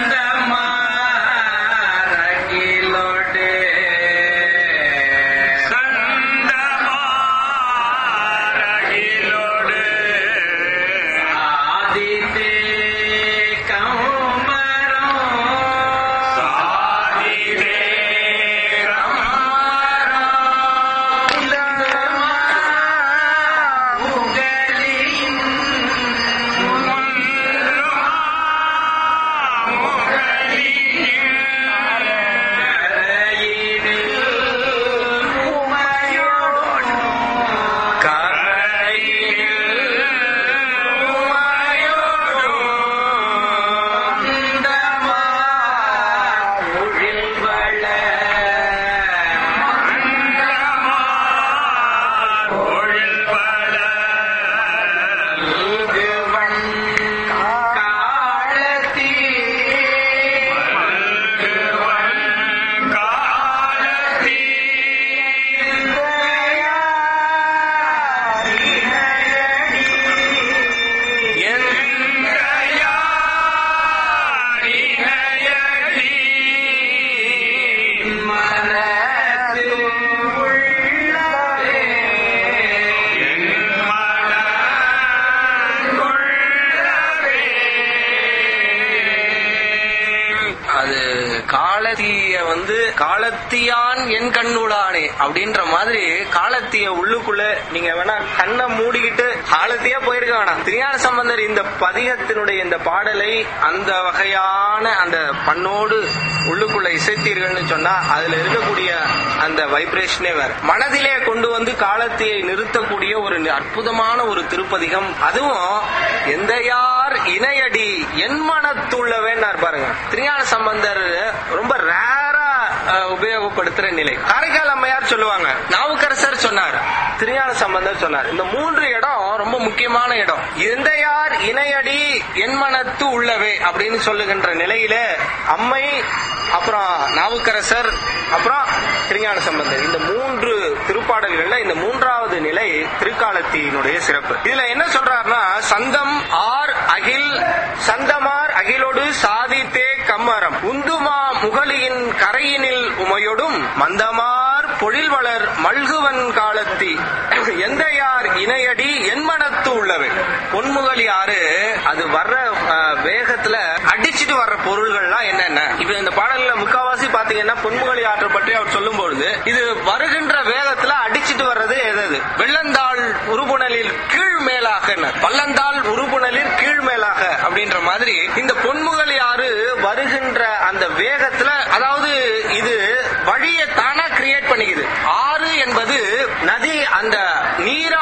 அது காலத்திய வந்து காலத்தியான் என் கண்ணுளானே அப்படின்ற மாதிரி காலத்திய உள்ளுக்குள்ள நீங்க வேணா கண்ணை மூடிக்கிட்டு காலத்தியா போயிருக்க வேணாம் திருஞான சம்பந்தர் இந்த பதிகத்தினுடைய இந்த பாடலை அந்த வகையான அந்த பண்ணோடு உள்ளுக்குள்ள இசைத்தீர்கள்னு சொன்னா அதுல இருக்கக்கூடிய அந்த வைப்ரேஷனே வேற மனதிலே கொண்டு வந்து காலத்தியை நிறுத்தக்கூடிய ஒரு அற்புதமான ஒரு திருப்பதிகம் அதுவும் எந்த யார் இணையடி என் மனத்துள்ளவேன்னார் பாருங்க திருஞான சம்பந்தர் ரொம்ப ரேரா உபயோகப்படுத்துற நிலை காரைக்கால் அம்மையார் சொல்லுவாங்க நாவுக்கரசர் சொன்னார் திருஞான சம்பந்தர் சொன்னார் இந்த மூன்று இடம் ரொம்ப முக்கியமான இடம் எந்த யார் இணையடி என் மனத்து உள்ளவே அப்படின்னு சொல்லுகின்ற நிலையில அம்மை அப்புறம் நாவுக்கரசர் அப்புறம் திருஞான சம்பந்தர் இந்த மூன்று திருப்பாடல்கள்ல இந்த மூன்றாவது நிலை திருக்காலத்தினுடைய சிறப்பு இதுல என்ன சொல்றாருன்னா சந்தம் ஆர் அகில் சந்தமார் அகிலோடு சாதித்தே கம்மரம் உந்துமா முகலியின் கரையினில் உமையொடும் மந்தமார் பொழில் வளர் மல்குவன் காலத்தி எந்த யார் இணையடி என் மனத்து உள்ளவை பொன்முகலி ஆறு அது வர்ற அஹ், வேகத்துல அடிச்சிட்டு வர்ற பொருள்கள்லாம் என்னென்ன இப்ப இந்த பாடல்ல முக்காவாசி பாத்தீங்கன்னா பொன்முகலி ஆற்றை பற்றி அவர் சொல்லும் பொழுது இது வருகின்ற வேகத்துல அடிச்சிட்டு வர்றது எது எது? வெள்ளந்தாள் உருபுணலில் கீழ் மேலாக பள்ளந்தாள் உருபுணலில் கீழ் மேலாக அப்படின்ற மாதிரி இந்த பொன்முகலி ஆறு வருகின்ற அந்த வேகத்துல அதாவது இது வழியை தானா கிரியேட் பண்ணிக்குது ஆறு என்பது நதி அந்த நீரானது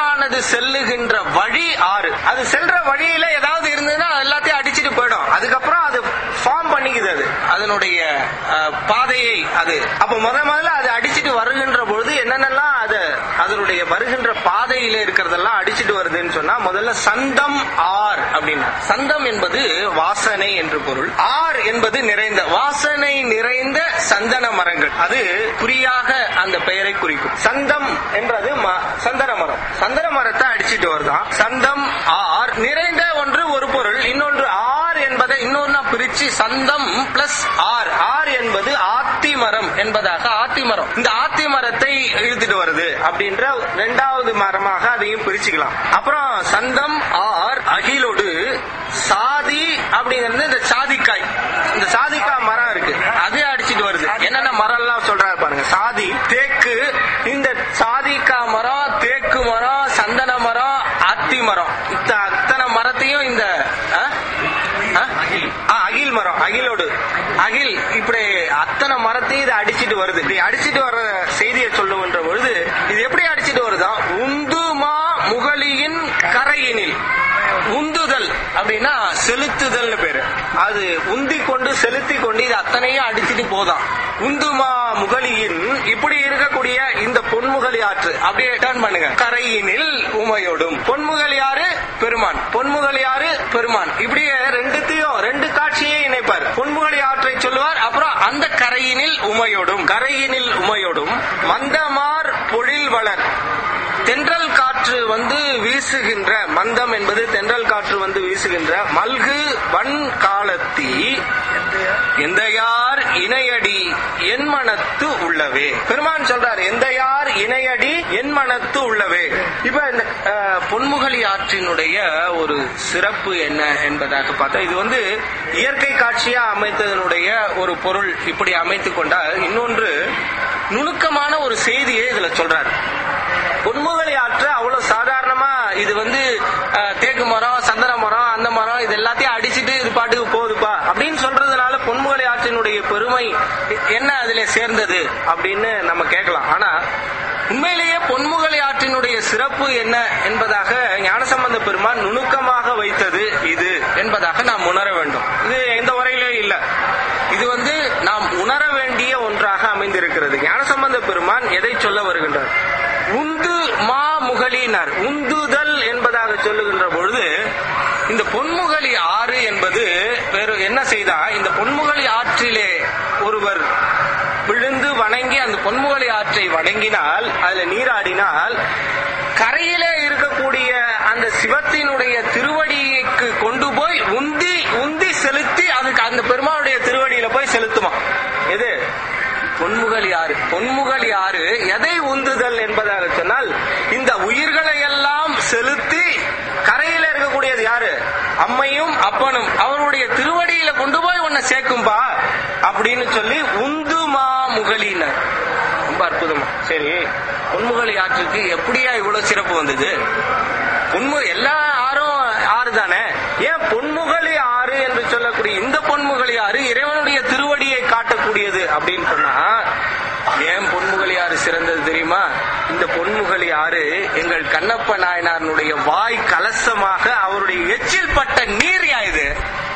செல்லுகின்ற வழி ஆறு அது செல்ற வழியில ஏதாவது இருந்ததுன்னா அது எல்லாத்தையும் அடிச்சிட்டு போயிடும் அதுக்கப்புறம் அது ஃபார்ம் பண்ணிக்குது அது அதனுடைய அஹ், பாதையை அது அப்ப முத முதல்ல அது அடிச்சிட்டு வருகின்ற பொழுது என்னென்னலாம் அது அதனுடைய வருகின்ற பாதையில இருக்கிறதெல்லாம் அடிச்சிட்டு வருதுன்னு சொன்னா முதல்ல சந்தம் ஆர் அப்படின்னா சந்தம் என்பது வாசனை என்று பொருள் ஆர் என்பது நிறைந்த வாசனை நிறைந்த சந்தன மரங்கள் அது குறியாக அந்த பெயரை குறிக்கும் சந்தம் என்றது ம- சந்தன மரம் சந்தன மரத்தை அடிச்சிட்டு வருதான் சந்தம் ஆர் நிறைந்த ஒன்று ஒரு பொருள் இன்னொன்று ஆர் என்பதை இன்னொன்னா பிரிச்சு சந்தம் பிளஸ் ஆர் ஆர் என்பது ஆத்தி மரம் என்பதாக ஆத்தி மரம் இந்த ஆத்தி மரத்தை இழுத்துட்டு வருது அப்படின்ற இரண்டாவது மரமாக அதையும் பிரிச்சுக்கலாம் அப்புறம் சந்தம் ஆர் அகிலோடு சாதி அப்படிங்கிறது இந்த சாதிக்காய் இந்த சாதிக்காய் மரம் இருக்கு அது அடிச்சிட்டு வருது என்னென்ன மரம் எல்லாம் சொல்றாரு பாருங்க சாதி தேக்கு இந்த சாதிக்கா மரம் தேக்கு மரம் சந்தன மரம் அத்தி மரம் இந்த அத்தனை மரத்தையும் இந்த ஆ? ஆ? ஆ, அகில் மரம் அகிலோடு அகில் இப்படி அத்தனை மரத்தையும் இது அடிச்சிட்டு வருது இப்படி அடிச்சிட்டு வர்ற செய்தியை சொல்லுகின்ற பொழுது இது எப்படி அடிச்சிட்டு வருதா உந்துமா முகலியின் கரையினில் உந்துதல் அப்படின்னா செலுத்துதல்னு பேரு அது உந்தி கொண்டு செலுத்தி கொண்டு இது அத்தனையும் அடிச்சிட்டு போதாம் உந்துமா முகலியின் இப்படி இருக்கக்கூடிய இந்த பொன்முகலி ஆற்று அப்படியே டர்ன் பண்ணுங்க கரையினில் உமையோடும் பொன்முகலி ஆறு பெருமான் பொன்முகலி ஆறு பெருமான் இப்படியே ரெண்டுத்தையும் ரெண்டு காட்சியை இணைப்பார் பொன்முகலி ஆற்றை சொல்லுவார் அப்புறம் அந்த கரையினில் உமையோடும் கரையினில் உமையோடும் மந்தமார் பொழில் வளர் தென்றல் காற்று வந்து வீசுகின்ற மந்தம் என்பது தென்றல் காற்று வந்து வீசுகின்ற மல்கு வன் காலத்தி எந்த யார் இணையடி என் மனத்து உள்ளவே பெருமான் சொல்றார் எந்த யார் இணையடி என் மனத்து உள்ளவே இப்ப இந்த அஹ், பொன்முகலி ஆற்றினுடைய ஒரு சிறப்பு என்ன என்பதாக பார்த்தா இது வந்து இயற்கை காட்சியா அமைத்ததனுடைய ஒரு பொருள் இப்படி அமைத்துக் கொண்டால் இன்னொன்று நுணுக்கமான ஒரு செய்தியை இதுல சொல்றாரு பொன்முகலி ஆற்று அவ்வளவு சாதாரணமா இது வந்து அஹ், தேக்கு மரம் சந்தன மரம் அந்த மரம் இது எல்லாத்தையும் அடிச்சிட்டு இது பாட்டுக்கு போகுதுப்பா அப்படின்னு சொல்றதுனால பொன்முகலி ஆற்றினுடைய பெருமை என்ன அதுல சேர்ந்தது அப்படின்னு நம்ம கேட்கலாம் ஆனா உண்மையிலேயே பொன்முகலி ஆற்றினுடைய சிறப்பு என்ன என்பதாக ஞானசம்பந்த பெருமான் நுணுக்கமாக வைத்தது இது என்பதாக நாம் உணர வேண்டும் இது எந்த வரையிலும் இல்ல இது வந்து நாம் உணர வேண்டிய ஒன்றாக அமைந்திருக்கிறது ஞானசம்பந்த பெருமான் எதை சொல்ல வருகின்றார் உந்து மா முகலினார் உந்துதல் என்பதாக சொல்லுகின்ற பொழுது இந்த பொன்முகலி ஆறு என்பது வேறு என்ன செய்தா இந்த பொன்முகலி ஆற்றிலே ஒருவர் விழுந்து வணங்கி அந்த பொன்முகலி ஆற்றை வணங்கினால் அதுல நீராடினால் கரையிலே இருக்கக்கூடிய அந்த சிவத்தினுடைய திருவடிக்கு கொண்டு போய் உந்தி உந்தி செலுத்தி அதுக்கு அந்த பெருமாளுடைய திருவடியில போய் செலுத்துமா எது பொன்முகலி ஆறு பொன்முகலி ஆறு எதை உந்துதல் என்பதாக சொன்னால் இந்த உயிர்களை எல்லாம் செலுத்தி கரையில இருக்கக்கூடியது யாரு அம்மையும் அப்பனும் அவருடைய திருவடியில கொண்டு போய் உன்னை சேர்க்கும்பா அப்படின்னு சொல்லி உந்துமா முகலினர் ரொம்ப அற்புதமா சரி பொன்முகலி ஆற்றுக்கு எப்படியா இவ்வளவு சிறப்பு வந்தது பொன்மு எல்லா ஆறும் ஆறு தானே ஏன் பொன்முகலி ஆறு என்று சொல்லக்கூடிய இந்த பொன்முகலி ஆறு இறைவனுடைய திருவடியை காட்டக்கூடியது அப்படின்னு சொன்னா ஏன் பொன்முகலி ஆறு சிறந்தது தெரியுமா இந்த பொன்முகலி ஆறு எங்கள் கண்ணப்ப நாயனாருடைய வாய் கலசமாக அவருடைய எச்சில் பட்ட நீர் யா இது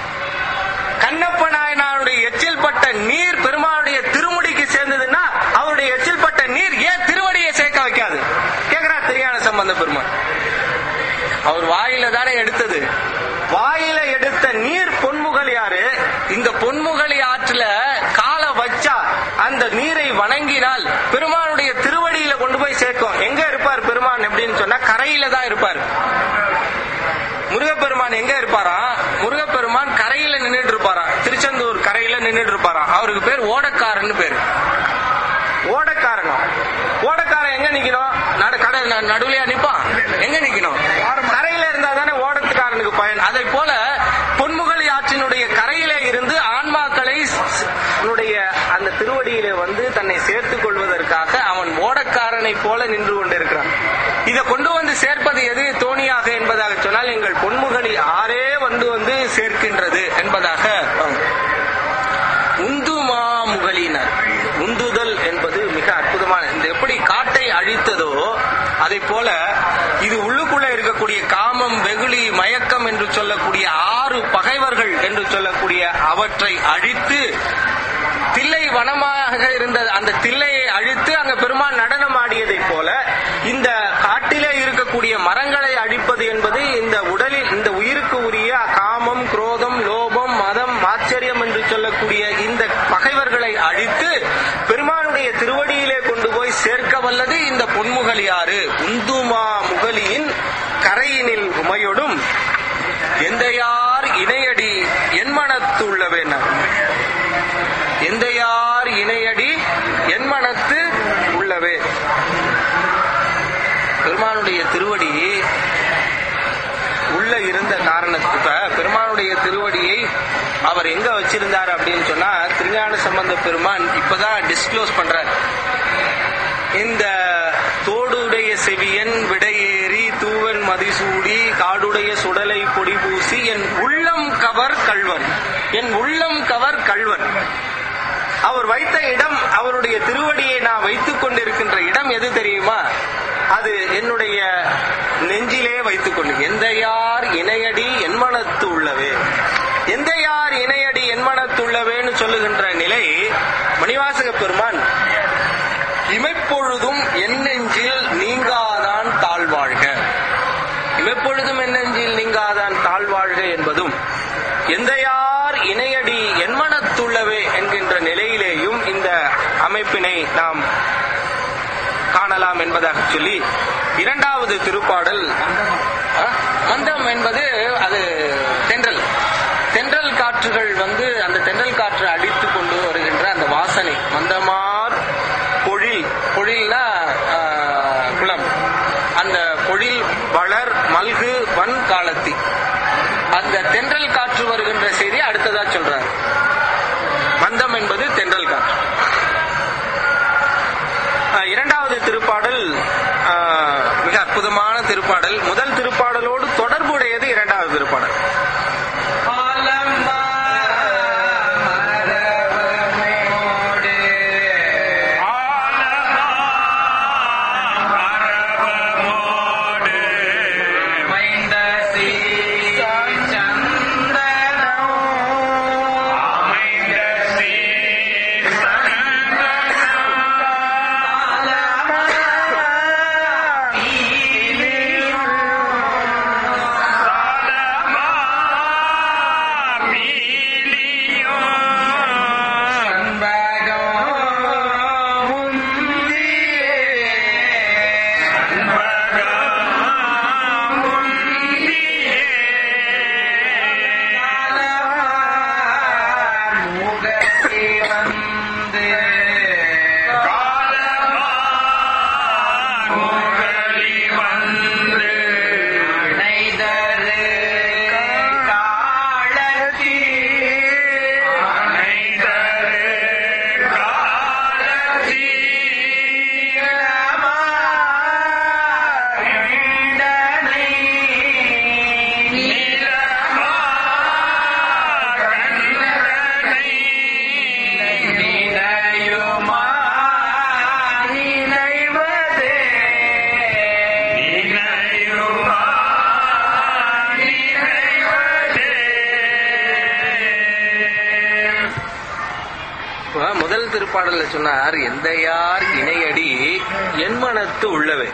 கண்ணப்ப நாயனாருடைய எச்சில் பட்ட நீர் பெருமாளுடைய திருமுடிக்கு சேர்ந்ததுன்னா அவருடைய எச்சில் பட்ட நீர் ஏன் திருவடியை சேர்க்க வைக்காது கேக்குறா தெரியான சம்பந்த பெருமாள் அவர் வாயில தானே எடுத்தது வாயில எடுத்த நீர் பொன்முகலி ஆறு இந்த பொன்முகலி ஆற்றுல கால வச்சா அந்த நீரை வணங்கினால் பெருமானுடைய திருவடியில கொண்டு போய் சேர்க்கும் எங்க இருப்பார் பெருமான் எப்படின்னு சொன்னா கரையில தான் இருப்பார் முருகப்பெருமான் எங்க இருப்பாரா முருகப்பெருமான் கரையில நின்னுட்டு இருப்பாரா திருச்செந்தூர் கரையில நின்னுட்டு இருப்பாரா அவருக்கு பேர் ஓடக்காரன்னு பேர் ஓடக்காரனும் ஓடக்காரன் எங்க நிக்கணும் நடு கடை ந- நடுவுலயா நிப்பான் எங்க நிக்கணும் கரையில இருந்தா தானே ஓடத்துக்காரனுக்கு பயன் அதை போல பொன்முகலி ஆற்றினுடைய கரையிலே இருந்து ஆன்மாக்களை ஸ்- ஸ்- உன்னுடைய அந்த திருவடியிலே வந்து தன்னை சேர்த்துக் கொள்வதற்காக அவன் ஓடக்காரனை போல நின்று கொண்டிருக்கிறான் இதை கொண்டு வந்து சேர்ப்பது எது தோணியாக என்பதாக சொன்னால் எங்கள் பொன்முகலி ஆறே வந்து வந்து சேர்க்கின்றது என்பதாக ஆம். உந்துமா முகலினர் உந்துதல் என்பது மிக அற்புதமான இந்த எப்படி காட்டை அழித்ததோ அதை போல இது உள்ளுக்குள்ள சொல்லக்கூடிய ஆறு பகைவர்கள் என்று சொல்லக்கூடிய அவற்றை அழித்து தில்லை வனமாக இருந்த அந்த தில்லையை அழித்து அங்க பெருமான் நடனம் ஆடியதைப் போல இந்த காட்டிலே இருக்கக்கூடிய மரங்களை அழிப்பது என்பது இந்த உடலில் இந்த உயிருக்கு உரிய காமம் குரோதம் லோபம் மதம் ஆச்சரியம் என்று சொல்லக்கூடிய இந்த பகைவர்களை அழித்து பெருமானுடைய திருவடியிலே கொண்டு போய் சேர்க்க வல்லது இந்த பொன்முகலியாறு உந்துமா முகலியின் கரையினில் உமையொடும் எந்தையார் இணையடி என் மனத்துள்ளவேன் எந்தையார் இணையடி என் மனத்து உள்ளவே பெருமானுடைய திருவடி உள்ள இருந்த காரணத்துக்கு பெருமானுடைய திருவடியை அவர் எங்க வச்சிருந்தார் அப்படின்னு சொன்னா திருஞான சம்பந்த பெருமான் இப்பதான் டிஸ்க்ளோஸ் பண்றார் இந்த தோடுடைய செவியன் விடையேறி தூவன் மதிசூடி காடுடைய சுடலை பொடி பூசி என் உள்ளம் கவர் கள்வன் என் உள்ளம் கவர் கள்வன் அவர் வைத்த இடம் அவருடைய திருவடியை நான் வைத்துக் கொண்டிருக்கின்ற இடம் எது தெரியுமா அது என்னுடைய நெஞ்சிலே வைத்துக் கொண்டு எந்த யார் இணையடி என்மனத்து உள்ளவே எந்த யார் இணையடி என்மனத்துள்ளவேன்னு சொல்லுகின்ற நிலை மணிவாசக பெருமான் இமைப்பொழுதும் என் நெஞ்சில் நீங்காதான் தாழ்வாழ்க இமைப்பொழுதும் என் நெஞ்சில் நீங்காதான் தாழ்வாழ்க என்பதும் எந்த யார் இணையடி என்மனத்துள்ளவே என்கின்ற நிலையிலேயும் இந்த அமைப்பினை நாம் காணலாம் என்பதாக சொல்லி இரண்டாவது திருப்பாடல் ஆ, மந்தம் என்பது அது தென்றல் தென்றல் காற்றுகள் வந்து அந்த தென்றல் காற்று அடித்து கொண்டு வருகின்ற அந்த வாசனை மந்தமார் பொழில் பொழில்னா ஆ, குளம் அந்த பொழில் வளர் மல்கு வன் காலத்தி அந்த தென்றல் காற்று வருகின்ற செய்தி அடுத்ததா சொல்றார் மந்தம் என்பது தென்றல் காற்று ஆஹ் இரண்டாவது திருப்பாடல் ஆஹ், மிக அற்புதமான திருப்பாடல் முதல் திருப்பாடலோடு தொடர்புடையது இரண்டாவது திருப்பாடல் இப்ப முதல் திருப்பாடல்ல சொன்னார் எந்த யார் இணையடி என் மனத்து உள்ளவே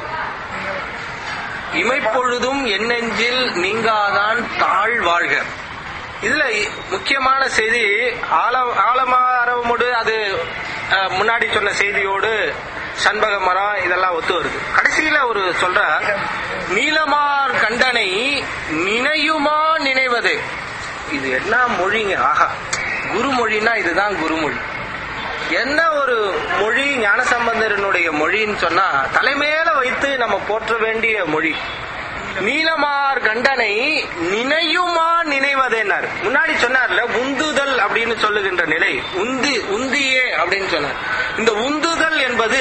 இமைப்பொழுதும் என் நெஞ்சில் நீங்காதான் தாழ் வாழ்க இதுல முக்கியமான செய்தி ஆழ ஆழமாரவமோடு அது அஹ், முன்னாடி சொன்ன செய்தியோடு சண்பக மரம் இதெல்லாம் ஒத்து வருது கடைசியில ஒரு சொல்ற நீலமார் கண்டனை நினையுமா நினைவது இது என்ன மொழிங்க ஆஹா குருமொழினா இதுதான் குருமொழி என்ன ஒரு மொழி ஞானசம்பந்தரனுடைய மொழின்னு சொன்னா தலைமையில வைத்து நம்ம போற்ற வேண்டிய மொழி நீலமார் கண்டனை நினையுமா நினைவதேனார் முன்னாடி சொன்னார்ல உந்துதல் அப்படின்னு சொல்லுகின்ற நிலை உந்தி உந்தியே அப்படின்னு சொன்னார் இந்த உந்துதல் என்பது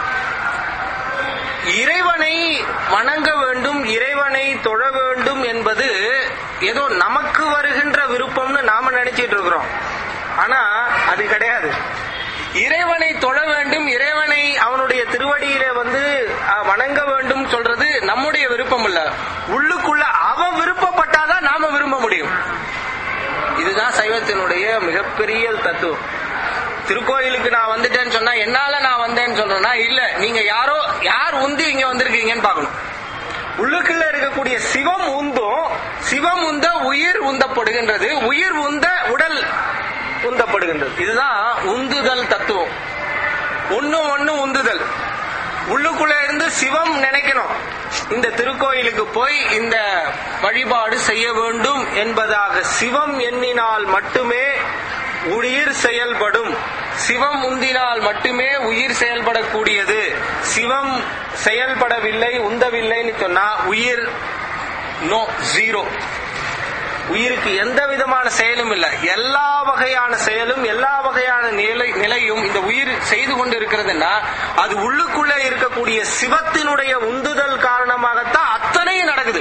இறைவனை வணங்க வேண்டும் இறைவனை தொழ வேண்டும் என்பது ஏதோ நமக்கு வருகின்ற விருப்பம்னு நாம நினைச்சிட்டு இருக்கிறோம் ஆனா அது கிடையாது இறைவனை தொழ வேண்டும் இறைவனை அவனுடைய திருவடியிலே வந்து அஹ், வணங்க வேண்டும் சொல்றது நம்முடைய விருப்பம் இல்ல உள்ளுக்குள்ள அவன் விருப்பப்பட்டாதான் நாம விருப்பம் சைவத்தினுடைய மிகப்பெரிய தத்துவம் திருக்கோயிலுக்கு நான் வந்துட்டேன்னு சொன்னா என்னால நான் வந்தேன்னு சொல்றேன்னா இல்ல நீங்க யாரோ யார் உந்தி இங்க வந்திருக்கீங்கன்னு பார்க்கணும் உள்ளுக்குள்ள இருக்கக்கூடிய சிவம் உந்தும் சிவம் உந்த உயிர் உந்தப்படுகின்றது உயிர் உந்த உடல் உந்தப்படுகின்றது இதுதான் உந்துதல் தத்துவம் ஒண்ணு ஒண்ணு உந்துதல் உள்ளுக்குள்ள இருந்து சிவம் நினைக்கணும் இந்த திருக்கோயிலுக்கு போய் இந்த வழிபாடு செய்ய வேண்டும் என்பதாக சிவம் எண்ணினால் மட்டுமே உயிர் செயல்படும் சிவம் உந்தினால் மட்டுமே உயிர் செயல்படக்கூடியது சிவம் செயல்படவில்லை உந்தவில்லைன்னு சொன்னா உயிர் நோ ஜீரோ உயிருக்கு எந்த விதமான செயலும் இல்லை எல்லா வகையான செயலும் எல்லா வகையான நிலை நிலையும் இந்த உயிர் செய்து கொண்டு இருக்கிறதுன்னா அது உள்ளுக்குள்ள இருக்கக்கூடிய சிவத்தினுடைய உந்துதல் காரணமாகத்தான் அத்தனையும் நடக்குது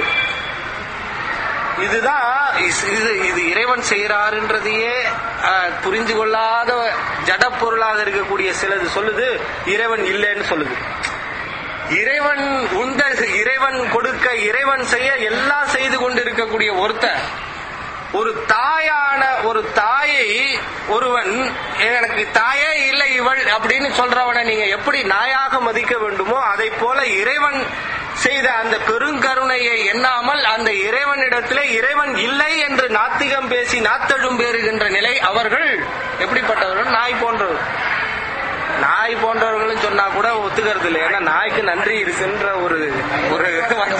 இதுதான் இஸ்- இது இது இறைவன் செய்யறாருன்றதையே அஹ், புரிந்து கொள்ளாத ஜட பொருளாக இருக்கக்கூடிய சிலது சொல்லுது இறைவன் இல்லைன்னு சொல்லுது இறைவன் உந்த இறைவன் கொடுக்க இறைவன் செய்ய எல்லாம் செய்து கொண்டிருக்கக்கூடிய ஒருத்தன் ஒரு தாயான ஒரு தாயை ஒருவன் எனக்கு தாயே இல்லை இவள் அப்படின்னு சொல்றவனை நீங்க எப்படி நாயாக மதிக்க வேண்டுமோ அதை போல இறைவன் செய்த அந்த பெருங்கருணையை எண்ணாமல் அந்த இறைவனிடத்திலே இறைவன் இல்லை என்று நாத்திகம் பேசி நாத்தழும் பேறுகின்ற நிலை அவர்கள் எப்படிப்பட்டவர்கள் நாய் போன்றவர் நாய் போன்றவர்களும் சொன்னா கூட ஒத்துக்கிறது இல்லை ஏன்னா நாய்க்கு நன்றி இருக்குன்ற ஒரு ஒரு வந்து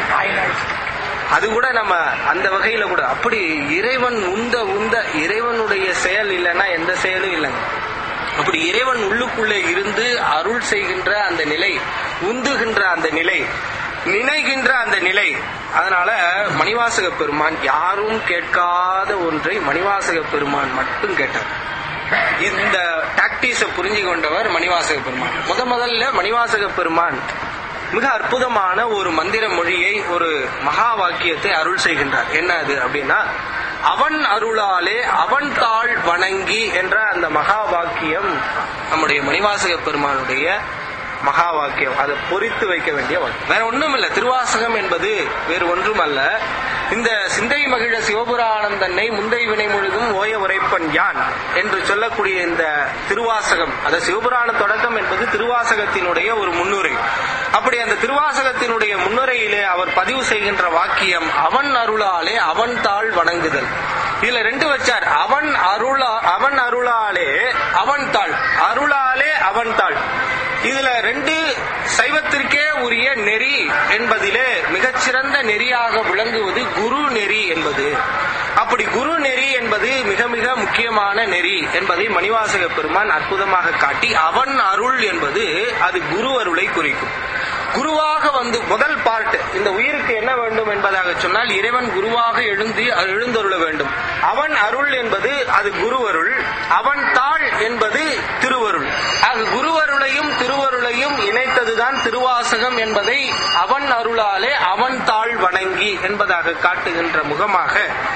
அது கூட நம்ம அந்த வகையில கூட அப்படி இறைவன் உந்த உந்த இறைவனுடைய செயல் இல்லைன்னா எந்த செயலும் இல்லைங்க அப்படி இறைவன் உள்ளுக்குள்ளே இருந்து அருள் செய்கின்ற அந்த நிலை உந்துகின்ற அந்த நிலை நினைகின்ற அந்த நிலை அதனால மணிவாசக பெருமான் யாரும் கேட்காத ஒன்றை மணிவாசக பெருமான் மட்டும் கேட்டார் இந்த டாக்டிஸ புரிஞ்சு கொண்டவர் மணிவாசக பெருமான் முத முதல்ல மணிவாசக பெருமான் மிக அற்புதமான ஒரு மந்திர மொழியை ஒரு மகா வாக்கியத்தை அருள் செய்கின்றார் என்ன அது அப்படின்னா அவன் அருளாலே அவன் தாழ் வணங்கி என்ற அந்த மகா வாக்கியம் நம்முடைய மணிவாசக பெருமானுடைய மகா வாக்கியம் அதை பொறித்து வைக்க வேண்டிய வாக்கியம் வேற ஒண்ணும் இல்ல திருவாசகம் என்பது வேறு ஒன்றும் அல்ல இந்த சிந்தை மகிழ சிவபுரானந்தன்னை முந்தை வினை முழுதும் ஓய உரைப்பன் யான் என்று சொல்லக்கூடிய இந்த திருவாசகம் அந்த சிவபுராண தொடக்கம் என்பது திருவாசகத்தினுடைய ஒரு முன்னுரை அப்படி அந்த திருவாசகத்தினுடைய முன்னுரையிலே அவர் பதிவு செய்கின்ற வாக்கியம் அவன் அருளாலே அவன் தாழ் வணங்குதல் இதுல ரெண்டு வச்சார் அவன் அருளா அவன் அருளாலே அவன் தாள் அருளாலே அவன் தாள் இதுல ரெண்டு சைவத்திற்கே உரிய நெறி என்பதிலே மிகச்சிறந்த நெறியாக விளங்குவது குரு நெறி என்பது அப்படி குரு நெறி என்பது மிக மிக முக்கியமான நெறி என்பதை மணிவாசக பெருமான் அற்புதமாக காட்டி அவன் அருள் என்பது அது குரு அருளை குறிக்கும் குருவாக வந்து முதல் பார்ட் இந்த உயிருக்கு என்ன வேண்டும் என்பதாக சொன்னால் இறைவன் குருவாக எழுந்து எழுந்தருள வேண்டும் அவன் அருள் என்பது அது குருவருள் அவன் தாள் என்பது திருவருள் ஆக குருவருளையும் திருவருளையும் இணைத்ததுதான் திருவாசகம் என்பதை அவன் அருளாலே அவன் தாள் வணங்கி என்பதாக காட்டுகின்ற முகமாக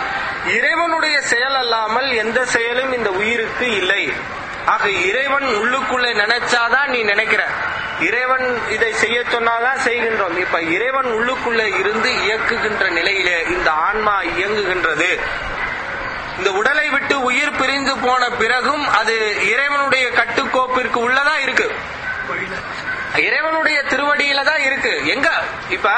இறைவனுடைய செயல் அல்லாமல் எந்த செயலும் இந்த உயிருக்கு இல்லை ஆக இறைவன் உள்ளுக்குள்ளே நினைச்சாதான் நீ நினைக்கிற இறைவன் இதை செய்ய சொன்னாதான் செய்கின்றோம் இப்ப இறைவன் உள்ளுக்குள்ளே இருந்து இயக்குகின்ற நிலையிலே இந்த ஆன்மா இயங்குகின்றது இந்த உடலை விட்டு உயிர் பிரிந்து போன பிறகும் அது இறைவனுடைய கட்டுக்கோப்பிற்கு உள்ளதா இருக்கு இறைவனுடைய திருவடியில தான் இருக்கு எங்க இப்ப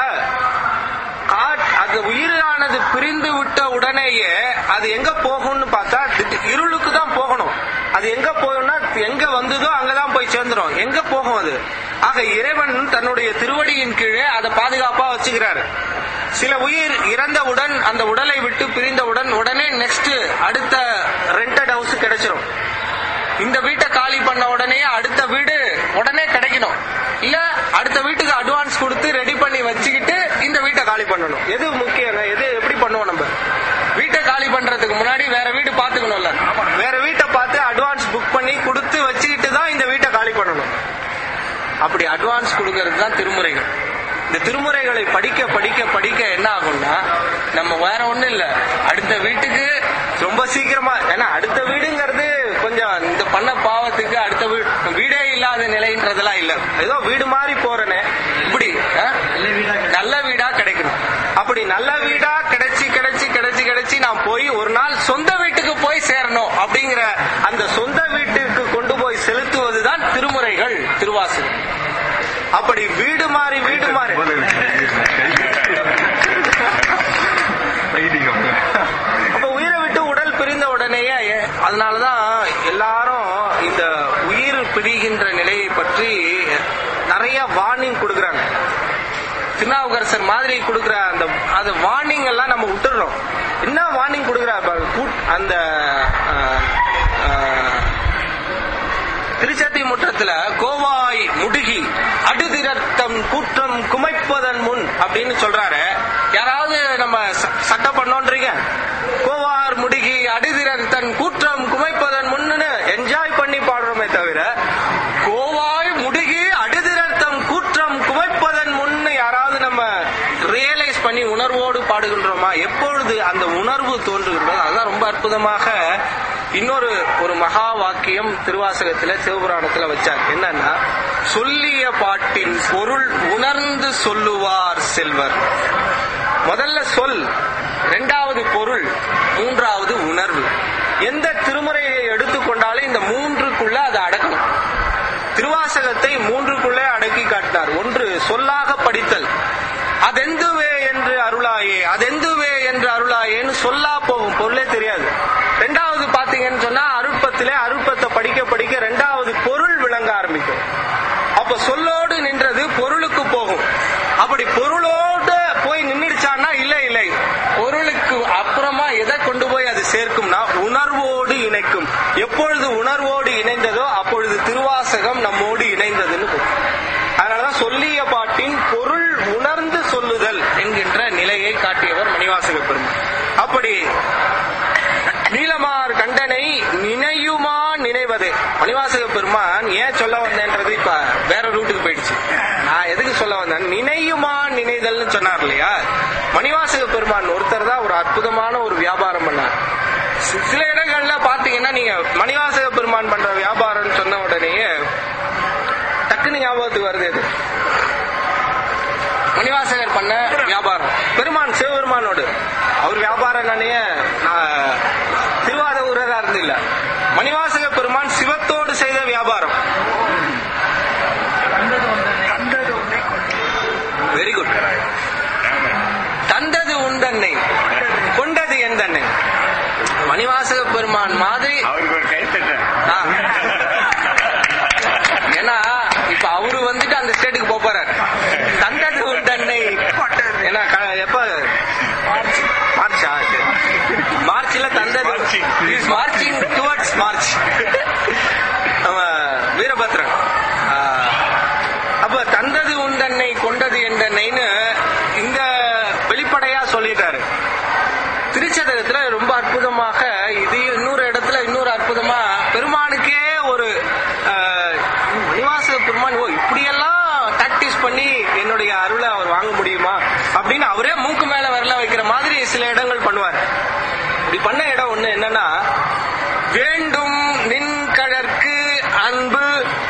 காட் அந்த உயிரானது பிரிந்து விட்ட உடனேயே அது எங்க போகும்னு பார்த்தா திட்டு- இருளுக்கு தான் போகணும் அது எங்க போகும்னா எங்க வந்ததோ அங்கதான் போய் சேர்ந்துரும் எங்க போகும் அது ஆக இறைவன் தன்னுடைய திருவடியின் கீழே அதை பாதுகாப்பா வச்சுக்கிறாரு சில உயிர் இறந்தவுடன் அந்த உடலை விட்டு பிரிந்தவுடன் உடனே நெக்ஸ்ட் அடுத்த ரெண்டட் ஹவுஸ் கிடைச்சிரும் இந்த வீட்டை காலி பண்ண உடனே அடுத்த வீடு உடனே கிடைக்கணும் இல்ல அடுத்த வீட்டுக்கு அட்வான்ஸ் கொடுத்து ரெடி பண்ணி வச்சுக்கிட்டு இந்த வீட்டை காலி பண்ணணும் எது முக்கியம் எது எப்படி பண்ணுவோம் நம்ம வீட்டை காலி பண்றதுக்கு முன்னாடி வேற வீடு பாத்துக்கணும்ல வேற வீட்டை பார்த்து அட்வான்ஸ் புக் பண்ணி கொடுத்து வச்சுக்கிட்டு தான் இந்த வீட்டை காலி பண்ணணும் அப்படி அட்வான்ஸ் கொடுக்கறது தான் திருமுறைகள் இந்த திருமுறைகளை படிக்க படிக்க படிக்க என்ன ஆகும்னா நம்ம வேற ஒண்ணும் இல்ல அடுத்த வீட்டுக்கு ரொம்ப சீக்கிரமா ஏன்னா அடுத்த வீடுங்கிறது கொஞ்சம் இந்த பண்ண பாவத்துக்கு அடுத்த வீடு வீடே இல்லாத நிலைன்றதெல்லாம் இல்ல ஏதோ வீடு மாதிரி போறனே இப்படி ஆ? நல்ல வீடா கிடைக்கணும் அப்படி நல்ல வீடா கிடைச்சி கிடைச்சி கிடைச்சி கிடைச்சி நான் போய் ஒரு நாள் சொந்த வீட்டுக்கு போய் அதனாலதான் எல்லாரும் இந்த உயிர் பிரிகின்ற நிலையை பற்றி நிறைய வார்னிங் கொடுக்கறாங்க திருநாவுக்கரசர் மாதிரி கொடுக்கிற அந்த அந்த வார்னிங் எல்லாம் நம்ம விட்டுடுறோம் என்ன வார்னிங் கொடுக்குறாரு பாரு, கூட்- அந்த ஆஹ், ஆஹ், திருச்சத்தி முற்றத்துல கோவாய் முடுகி அடுதிரத்தம் கூற்றம் குமைப்பதன் முன் அப்படின்னு சொல்றாரு யாராவது நம்ம ச- சட்டம் பண்ணோன்றீங்க கோவார் முடுகி அடுதிரத்தன் கூற்றம் குமைப்பதன் முன்னு என்ஜாய் பண்ணி பாடுறோமே தவிர கோவாய் முடுகி அடுதிரத்தம் கூற்றம் குமைப்பதன் முன்னு யாராவது நம்ம ரியலைஸ் பண்ணி உணர்வோடு பாடுகின்றோமா எப்பொழுது அந்த உணர்வு தோன்றுகின்றதோ அதுதான் ரொம்ப அற்புதமாக இன்னொரு ஒரு மகா வாக்கியம் திருவாசகத்துல சிவபுராணத்துல வச்சார் என்னன்னா சொல்லிய பாட்டின் பொருள் உணர்ந்து சொல்லுவார் செல்வர் முதல்ல சொல் இரண்டாவது பொருள் மூன்றாவது உணர்வு எந்த திருமுறையை எடுத்துக்கொண்டாலும் இந்த மூன்றுக்குள்ள அதை அடக்கணும் திருவாசகத்தை மூன்றுக்குள்ளே அடக்கி காட்டினார் ஒன்று சொல்லாக படித்தல் அதெந்துவே என்று அருளாயே அதெந்துவே என்று அருளாயேன்னு சொல்லா போகும் பொருளே தெரியாது ரெண்டாவது பாத்தீங்கன்னு சொன்னா அருட்பத்திலே அருட்பத்தை படிக்க படிக்க ரெண்டாவது பொருள் விளங்க ஆரம்பிக்கும் அப்ப சொல்லோடு நின்றது பொருளுக்கு போகும் அப்படி பொருளோடு போய் நின்றுச்சான்னா இல்லை இல்லை பொருளுக்கு அப்புறமா எதை கொண்டு போய் அது சேர்க்கும்னா உணர்வோடு இணைக்கும் எப்பொழுது உணர்வோடு இணைந்ததோ அப்பொழுது திருவாசகம் நம்மோடு இணைந்ததுன்னு பொருள். அதனாலதான் சொல்லிய பாட்டின் பொருள் உணர்ந்து சொல்லுதல் என்கின்ற நிலையை காட்டியவர் மணிவாசக பெருமாள் அப்படி நீலமார் கண்டனை நினையுமா நினைவது மணிவாசக பெருமான் ஏன் சொல்ல வந்தேன்றது இப்ப வேற ரூட்டுக்கு போயிடுச்சு நான் எதுக்கு சொல்ல வந்தேன் நினையுமா நினைதல்னு சொன்னார் இல்லையா மணிவாசக பெருமான் ஒருத்தர் தான் ஒரு அற்புதமான ஒரு வியாபாரம் பண்ணார் சி- சில இடங்கள்ல பாத்தீங்கன்னா நீங்க மணிவாசக பெருமான் பண்ற வியாபாரம் சொன்ன உடனேயே டக்குன்னு ஞாபகத்துக்கு வருது அது மணிவாசகர் பண்ண வியாபாரம் பெருமான் சிவபெருமானோடு அவர் வியாபாரம் நானே நான் திருவாத ஊரரா இருந்து இல்ல மணிவாசக பெருமான் சிவத்தோடு செய்த வியாபாரம் வெரி குட் தந்தது உண்டன்னை கொண்டது எந்தன்னை மணிவாசக பெருமான் மாதிரி அவருக்கு ஒரு கைத்தட்டேன் ஆ. ஏன்னா இப்ப அவரு வந்துட்டு அந்த ஸ்டேட்டுக்கு போக போறாரு தந்தது உண்டன்னை ஏன்னா க- எப்ப மார்ச்சா மார்ச்ல தந்தது Marching. மார்ச்சிங் டுவர்ட்ஸ் மார்ச் நம்ம வீரபத்ரன் ஆ, அப்ப தந்தது உண்டன்னை கொண்டது என்றன்னைன்னு இந்த வெளிப்படையா சொல்லிட்டாரு திருச்சதகத்துல ரொம்ப அற்புதமாக இது இன்னொரு இடத்துல இன்னொரு அற்புதமா பெருமானுக்கே ஒரு ஆஹ், மணிவாசக பெருமான் ஓ இப்படியெல்லாம் டாக்டிஸ் பண்ணி என்னுடைய அருளை அவர் வாங்க முடியுமா அப்படின்னு அவரே மூக்கு மேல வரல வைக்கிற மாதிரி சில இடங்கள் பண்ணுவார் இப்படி பண்ண இடம் ஒண்ணு என்னன்னா வேண்டும் நின் கழற்கு அன்பு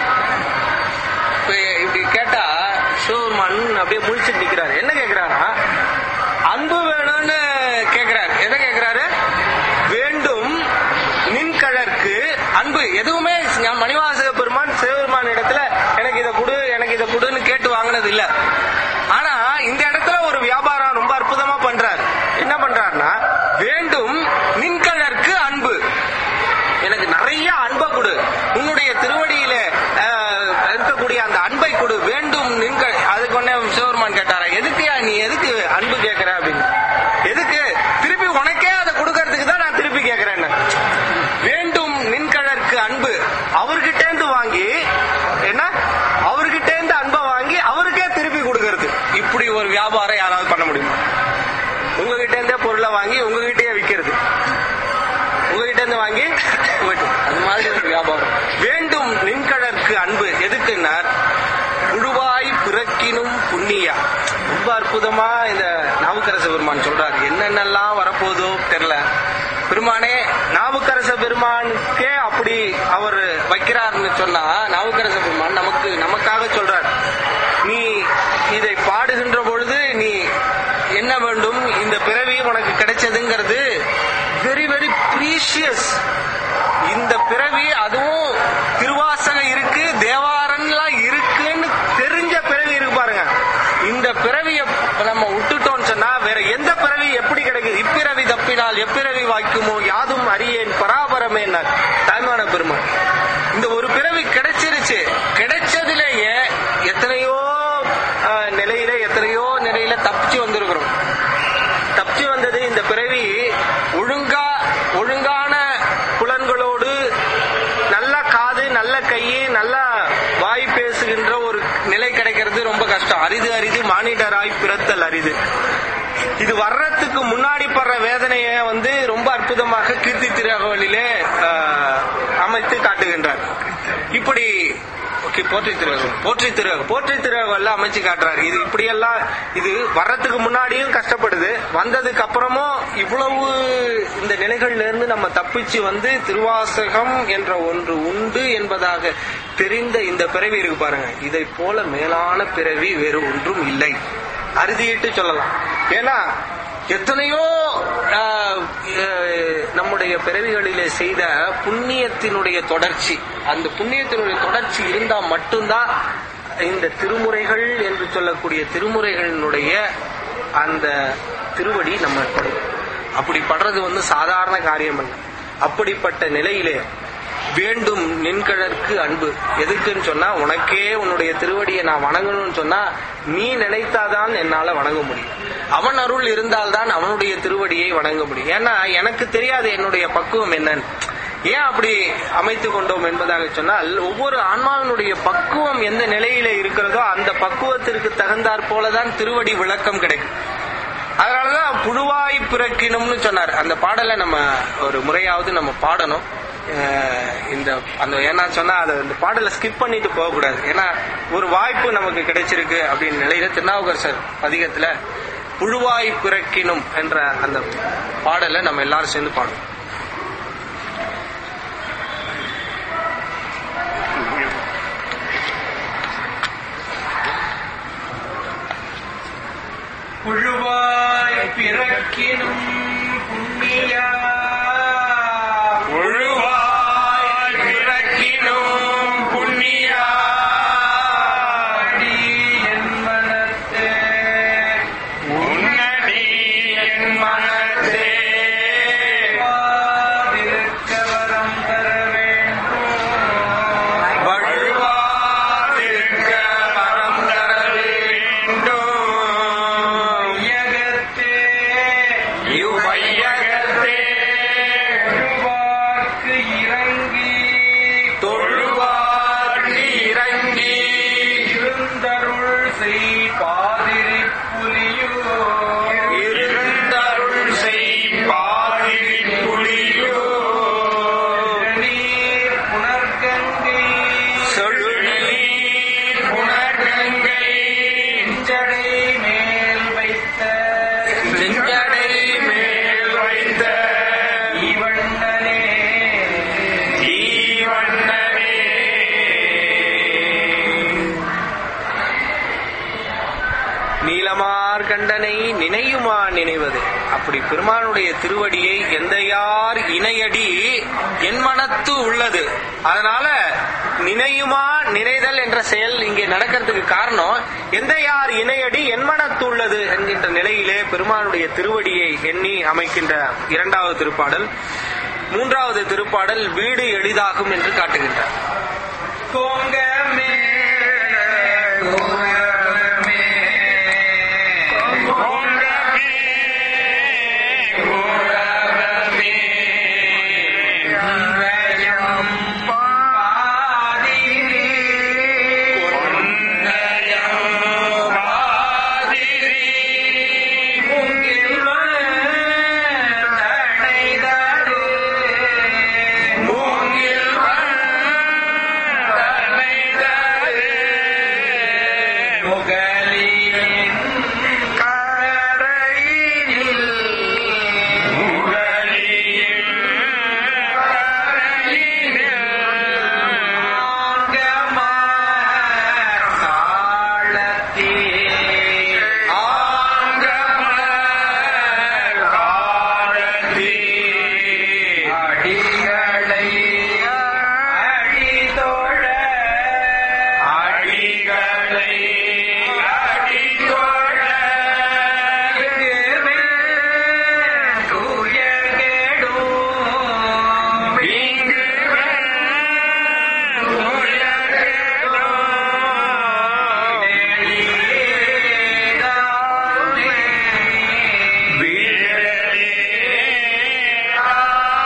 இப்ப இப்படி கேட்டா சிவபெருமான் அப்படியே முழிச்சிட்டு நிக்கிறாரு என்ன கேக்குறாரா அன்பு வேணும்னு கேக்குறாரு எதை கேக்குறாரு வேண்டும் நின்கழற்கு அன்பு எதுவுமே ஞா- மணிவாசக பெருமான் சிவபெருமான் இடத்துல எனக்கு இதை கொடு எனக்கு இதை கொடுன்னு கேட்டு வாங்கினது இல்ல ஆனா இந்த இடத்துல ஒரு வியாபாரம் ரொம்ப அற்புதமா பண்றாரு என்ன பண்றாருன்னா வேண்டும் நின்கழற்கு அன்பு எனக்கு நிறைய அன்பை கொடு உன்னுடைய திருவடியில அஹ், இருக்கக்கூடிய அந்த அன்பை கொடு வேண்டும் நீங்கள் அதுக்கு ஒன்னே சிவபெருமான் கேட்டாரா எதுக்குயா நீ எதுக்கு அன்பு கேட்கிற அப்படின்னு எதுக்கு திருப்பி உனக்கே அதை கொடுக்கறதுக்கு தான் நான் திருப்பி கேட்கிறேன் வேண்டும் நின்கழற்கு அன்பு அவர்கிட்ட இருந்து வாங்கி என்ன அவர்கிட்ட இருந்து அன்பை வாங்கி அவருக்கே திருப்பி கொடுக்கறது இப்படி ஒரு வியாபாரம் யாராவது பண்ண முடியுமா உங்ககிட்ட இருந்தே பொருளை வாங்கி உங்ககிட்டயே விக்கிறது உங்ககிட்ட இருந்து வாங்கி போயிட்டு அது மாதிரி ஒரு வியாபாரம் வேண்டும் நின்கடற்கு அன்பு எதுக்குன்னா முழுவாய் பிறக்கினும் புண்ணியா ரொம்ப அற்புதமா இந்த நாவுக்கரச பெருமான் சொல்றாரு என்னென்னலாம் வரப்போதோ தெரியல பெருமானே நாவுக்கரச பெருமானுக்கே அப்படி அவர் வைக்கிறார்னு சொன்னா நாவுக்கரச பெருமான் நமக்கு நமக்காக சொல்றார் நீ இதை பாடுகின்ற பொழுது நீ என்ன வேண்டும் இந்த பிறவி உனக்கு கிடைச்சதுங்கிறது வெரி வெரி ப்ரீஷியஸ் இந்த பிறவி அதுவும் திருவாசகம் இருக்கு தேவாரன்லாம் இருக்குன்னு தெரிஞ்ச பிறவி இருக்கு பாருங்க இந்த பிறவிய நம்ம விட்டுட்டோம்னு சொன்னா வேற எந்த பிறவி எப்படி கிடைக்குது இப்பிறவி தப்பினால் எப்பிறவி வாய்க்குமோ யாதும் அறியேன் பராபரமே தாய்மான பெருமாள் இந்த ஒரு பிறவி கிடைச்சிருச்சு கிடைச்சதுலேயே எத்தனையோ ஆஹ், நிலையில எத்தனையோ நிலையில தப்பிச்சு வந்திருக்கிறோம் தப்பிச்சு வந்தது இந்த பிறவி ஒழுங்கா ஒழுங்கான புலன்களோடு நல்ல காது நல்ல கை நல்ல வாய் பேசுகின்ற ஒரு நிலை கிடைக்கிறது ரொம்ப கஷ்டம் அரிது அரிது மானிடராய் பிறத்தல் அரிது இது வர்றதுக்கு முன்னாடி படுற வேதனையை வந்து ரொம்ப அற்புதமாக கீர்த்தி திருவள்ளிலே அமைத்து காட்டுகின்றார் இப்படி ஓகே போற்றி திருவகம் போற்றி திருவகம் போற்றி திருவகம்ல அமைச்சு காட்டுறாரு இது இப்படியெல்லாம் இது வர்றதுக்கு முன்னாடியும் கஷ்டப்படுது வந்ததுக்கு அப்புறமும் இவ்வளவு இந்த நிலைகள்ல இருந்து நம்ம தப்பிச்சு வந்து திருவாசகம் என்ற ஒன்று உண்டு என்பதாக தெரிந்த இந்த பிறவி இருக்கு பாருங்க இதை போல மேலான பிறவி வேறு ஒன்றும் இல்லை அறுதியிட்டு சொல்லலாம் ஏன்னா எத்தனையோ ஆஹ், ஆஹ், நம்முடைய பிறவிகளிலே செய்த புண்ணியத்தினுடைய தொடர்ச்சி அந்த புண்ணியத்தினுடைய தொடர்ச்சி இருந்தா மட்டும்தான் இந்த திருமுறைகள் என்று சொல்லக்கூடிய திருமுறைகளினுடைய அந்த திருவடி நம்ம படும் அப்படி படுறது வந்து சாதாரண காரியம் அல்ல அப்படிப்பட்ட நிலையிலே வேண்டும் நின்கழற்கு அன்பு எதுக்குன்னு சொன்னா உனக்கே உன்னுடைய திருவடியை நான் வணங்கணும்னு சொன்னா நீ நினைத்தாதான் என்னால வணங்க முடியும் அவன் அருள் இருந்தால்தான் அவனுடைய திருவடியை வணங்க முடியும் ஏன்னா எனக்கு தெரியாது என்னுடைய பக்குவம் என்னன்னு ஏன் அப்படி அமைத்து கொண்டோம் என்பதாக சொன்னால் ஒவ்வொரு ஆன்மாவினுடைய பக்குவம் எந்த நிலையில இருக்கிறதோ அந்த பக்குவத்திற்கு தகுந்தாற் போலதான் திருவடி விளக்கம் கிடைக்கும் அதனாலதான் புழுவாய் பிறக்கினும்னு சொன்னார் அந்த பாடலை நம்ம ஒரு முறையாவது நம்ம பாடணும் அஹ் இந்த அந்த ஏன்னா சொன்னா அதை அந்த பாடலை ஸ்கிப் பண்ணிட்டு போகக்கூடாது ஏன்னா ஒரு வாய்ப்பு நமக்கு கிடைச்சிருக்கு அப்படின்னு நிலையில திருநாவுக்கர் சார் பதிகத்துல புழுவாய் பிறக்கினும் என்ற அந்த பாடலை நம்ம எல்லாரும் சேர்ந்து பாடணும் புழுவாய் பிறக்கினும் புண்ணியா புழுவாய் பிறக்கினும் புண்ணியா அடி என் மனத்தே உன்னடி என் மனத்தே வாதிருக்க வரம் தர வேண்டும் வழுவாதிருக்க வரம் தர வேண்டும் ஐயகத்தே இவ்வையகத்தே புழுவார்க்கு இறங்கி தொழுவார்க்கு இறங்கி இருந்தருள் செய் பாதிரி புலியோ இருந்தருள் செய்வாரி புலியோ நீர் புனர்கங்கை சொல்லுநீர் புனர்கங்கை செஞ்சடை மேல் வைத்த நெஞ்சடை மேல் வைத்த இவண்ணனே ஜீவண்ணனே நீலமார் கண்டனை நினையுமா நினைவது அப்படி பெருமானுடைய திருவடியை எந்த யார் இணையடி என் மனத்து உள்ளது அதனால நினையுமா நினைதல் என்ற செயல் இங்கே நடக்கிறதுக்கு காரணம் எந்த யார் இணையடி என் மனத்து உள்ளது என்கின்ற நிலையிலே பெருமானுடைய திருவடியை எண்ணி அமைக்கின்ற இரண்டாவது திருப்பாடல் மூன்றாவது திருப்பாடல் வீடு எளிதாகும் என்று காட்டுகின்றார் கோங்கமே கோங்கமே இவயம் பாதிரி அடிகளை அடிதோழ அடிகளை அடிதோழ தூய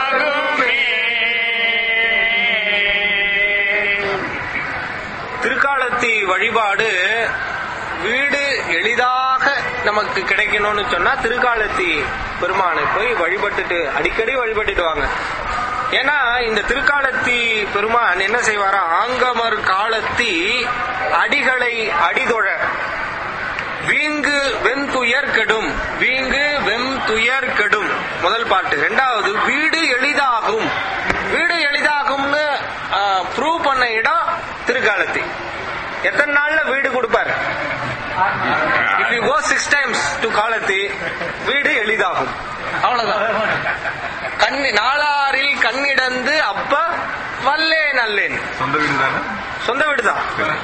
திருக்காலத்தி வழிபாடு வீடு எளிதாக நமக்கு கிடைக்கணும்னு சொன்னா திருக்காலத்தி பெருமானை போய் வழிபட்டுட்டு அடிக்கடி வழிபட்டுட்டு வாங்க ஏன்னா இந்த திருக்காலத்தி பெருமான் என்ன செய்வாரா ஆங்கமர் காலத்தி அடிகளை அடிதொழ வீங்கு வெண்துயர் கெடும் வீங்கு வெண்துயர் கெடும் முதல் பாட்டு ரெண்டாவது வீடு எளிதாகும் வீடு எளிதாகும்னு ப்ரூவ் பண்ண இடம் திருக்காலத்தி எத்தனை நாள்ல வீடு கொடுப்பாரு if you go six times to காலத்தி வீடு எளிதாகும் அவ்வளவுதான் கண்ணி நாளாரில் கண்ணிடந்து அப்ப வல்லே நல்லேன் சொந்த வீடு தானே சொந்த வீடு தான்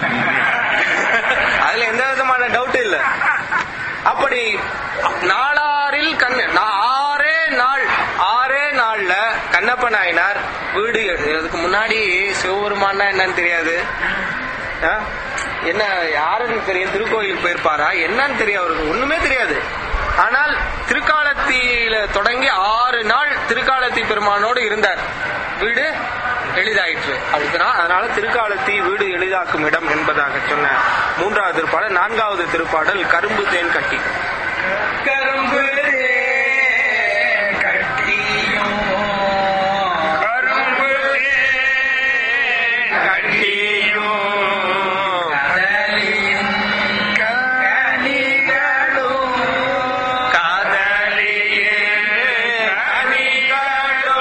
அதுல எந்த விதமான டவுட் இல்ல அப்படி நாளாரில் கண்ணு நான் ஆறே நாள் ஆறே நாள்ல கண்ணப்ப நாயனார் வீடு அதுக்கு முன்னாடி சிவபெருமான்னா என்னன்னு தெரியாது ஆ? என்ன யாருன்னு தெரியும் திருக்கோயிலுக்கு போயிருப்பாரா என்னன்னு தெரியும் அவருக்கு ஒண்ணுமே தெரியாது ஆனால் திருக்காலத்தில தொடங்கி ஆறு நாள் திருக்காலத்தி பெருமானோடு இருந்தார் வீடு எளிதாயிற்று அதுதான் அதனால திருக்காலத்தி வீடு எளிதாக்கும் இடம் என்பதாக சொன்ன மூன்றாவது திருப்பாடல் நான்காவது திருப்பாடல் கரும்பு தேன் கட்டி கரும்பு கரும்பு கட்டியோ காதலியே கனிகளோ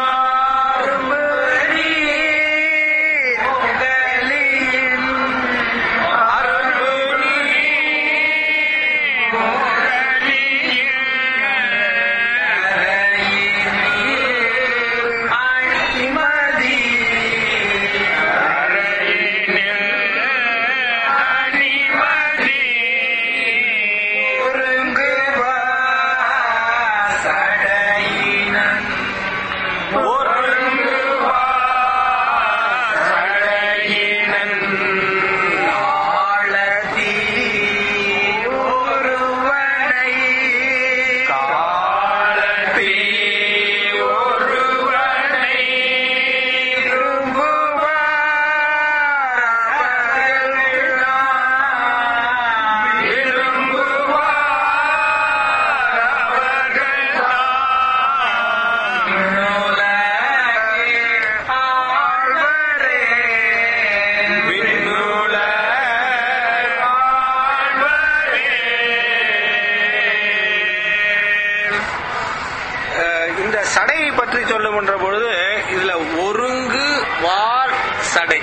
அஹ் இந்த சடையை பற்றி சொல்லுகின்ற பொழுது இதுல ஒருங்கு வார் சடை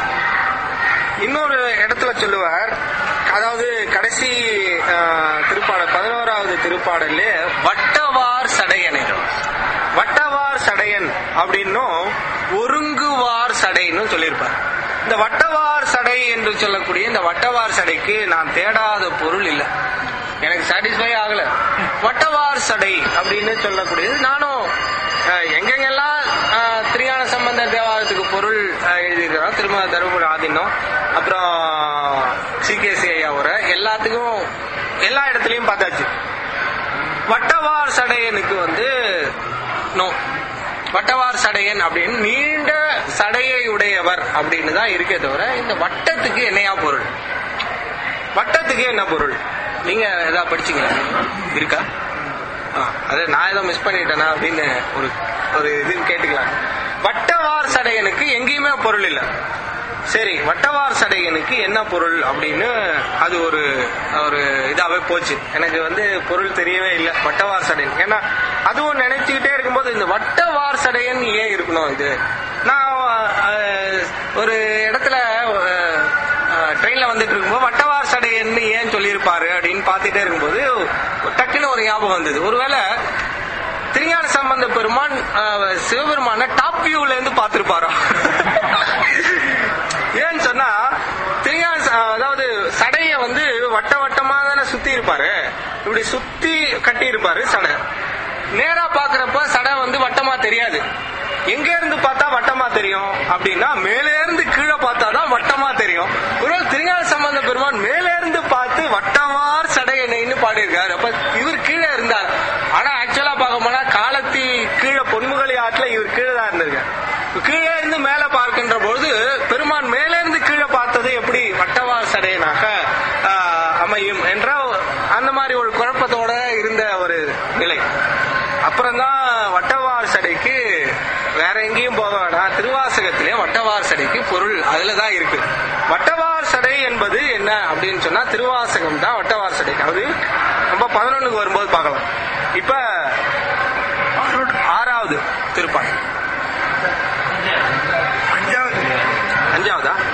இன்னொரு இடத்துல சொல்லுவார் அதாவது கடைசி அஹ், திருப்பாடல் பதினோராவது திருப்பாடல்ல வட்டவார் சடையனை வட்டவார் சடையன் அப்படின்னும் ஒருங்குவார் சடைன்னு சொல்லியிருப்பார் இந்த வட்டவார் சடை என்று சொல்லக்கூடிய இந்த வட்டவார் சடைக்கு நான் தேடாத பொருள் இல்லை எனக்கு சாட்டிஸ்ஃபை ஆகல வட்டவார் சடை அப்படின்னு சொல்லக்கூடியது நானும் அஹ், எங்கெங்கெல்லாம் அஹ், திரியான சம்பந்த தேவாலயத்துக்கு பொருள் அஹ், எழுதியிருக்கிறோம் திருமண தருமபுரி ஆதீனம் அப்புறம் சிகேசி ஐயாவோட எல்லாத்துக்கும் எல்லா இடத்துலயும் பார்த்தாச்சு வட்டவார் சடையனுக்கு வந்து நோ வட்டவார் சடையன் அப்படின்னு நீண்ட சடையை உடையவர் அப்படின்னு தான் இருக்கே தவிர இந்த வட்டத்துக்கு என்னையா பொருள் வட்டத்துக்கு என்ன பொருள் நீங்க ஏதாவது படிச்சீங்களா இருக்கா ஆ, அது நான் ஏதோ மிஸ் பண்ணிட்டேனா அப்படின்னு ஒரு ஒரு இது கேட்டுக்கலாம் வட்டவார் சடையனுக்கு எங்கேயுமே பொருள் இல்ல சரி வட்டவார் சடையனுக்கு என்ன பொருள் அப்படின்னு அது ஒரு ஒரு இதாவே போச்சு எனக்கு வந்து பொருள் தெரியவே இல்லை வட்டவார் சடையன் ஏன்னா அதுவும் நினைச்சுக்கிட்டே இருக்கும்போது இந்த வட்டவார் சடையன் ஏன் இருக்கணும் இது நான் அஹ், ஒரு இடத்துல அஹ், ட்ரெயின்ல வந்துட்டு இருக்கும்போது வட்டவார் சடையன்னு ஏன் சொல்லியிருப்பாரு அப்படின்னு பார்த்துட்டே இருக்கும்போது டக்குன்னு ஒரு ஞாபகம் வந்தது ஒருவேளை திருஞான சம்பந்த பெருமான் அஹ், சிவபெருமான டாப் வியூல இருந்து பார்த்திருப்பாரா ஏன்னு சொன்னா திருஞான ச- அதாவது சடைய வந்து வட்ட வட்டமா தானே சுத்தி இருப்பாரு இப்படி சுத்தி கட்டி இருப்பாரு சடை நேரா பாக்குறப்ப சடை வந்து வட்டமா தெரியாது எங்க இருந்து பார்த்தா வட்டமா தெரியும் அப்படின்னா மேலே இருந்து கீழே பார்த்தா தான் வட்டமா தெரியும் ஒரு திருஞான சம்பந்த பெருமான் மேலே இருந்து பார்த்து வட்டமார் சடையணைன்னு பாடியிருக்காரு அப்ப இவர் கீழே இருந்தார் ஆனா ஆக்சுவலா பார்க்க போனா காலத்தி கீழே பொன்முகலி திருவள்ளி ஆற்றுல இவர் கீழே தான் இருந்திருக்கார் கீழே இருந்து மேல பார்க்கின்ற பொழுது பெருமான் மேலே இருந்து கீழே பார்த்தது எப்படி வட்டவார் சடையனாக ஆஹ், அமையும் என்ற அந்த மாதிரி ஒரு குழப்பத்தோட இருந்த ஒரு நிலை அப்புறம்தான் வட்டவார் சடைக்கு வேற எங்கேயும் போக வேணாம் திருவாசகத்திலே வட்டவார் சடைக்கு பொருள் அதுல தான் இருக்கு வட்டவார் சடை என்பது என்ன அப்படின்னு சொன்னா திருவாசகம் தான் வட்டவார் சடை அது நம்ம பதினொன்னுக்கு வரும்போது பார்க்கலாம் இப்ப ஆறாவது திருப்பாடல் அஞ்சாவதா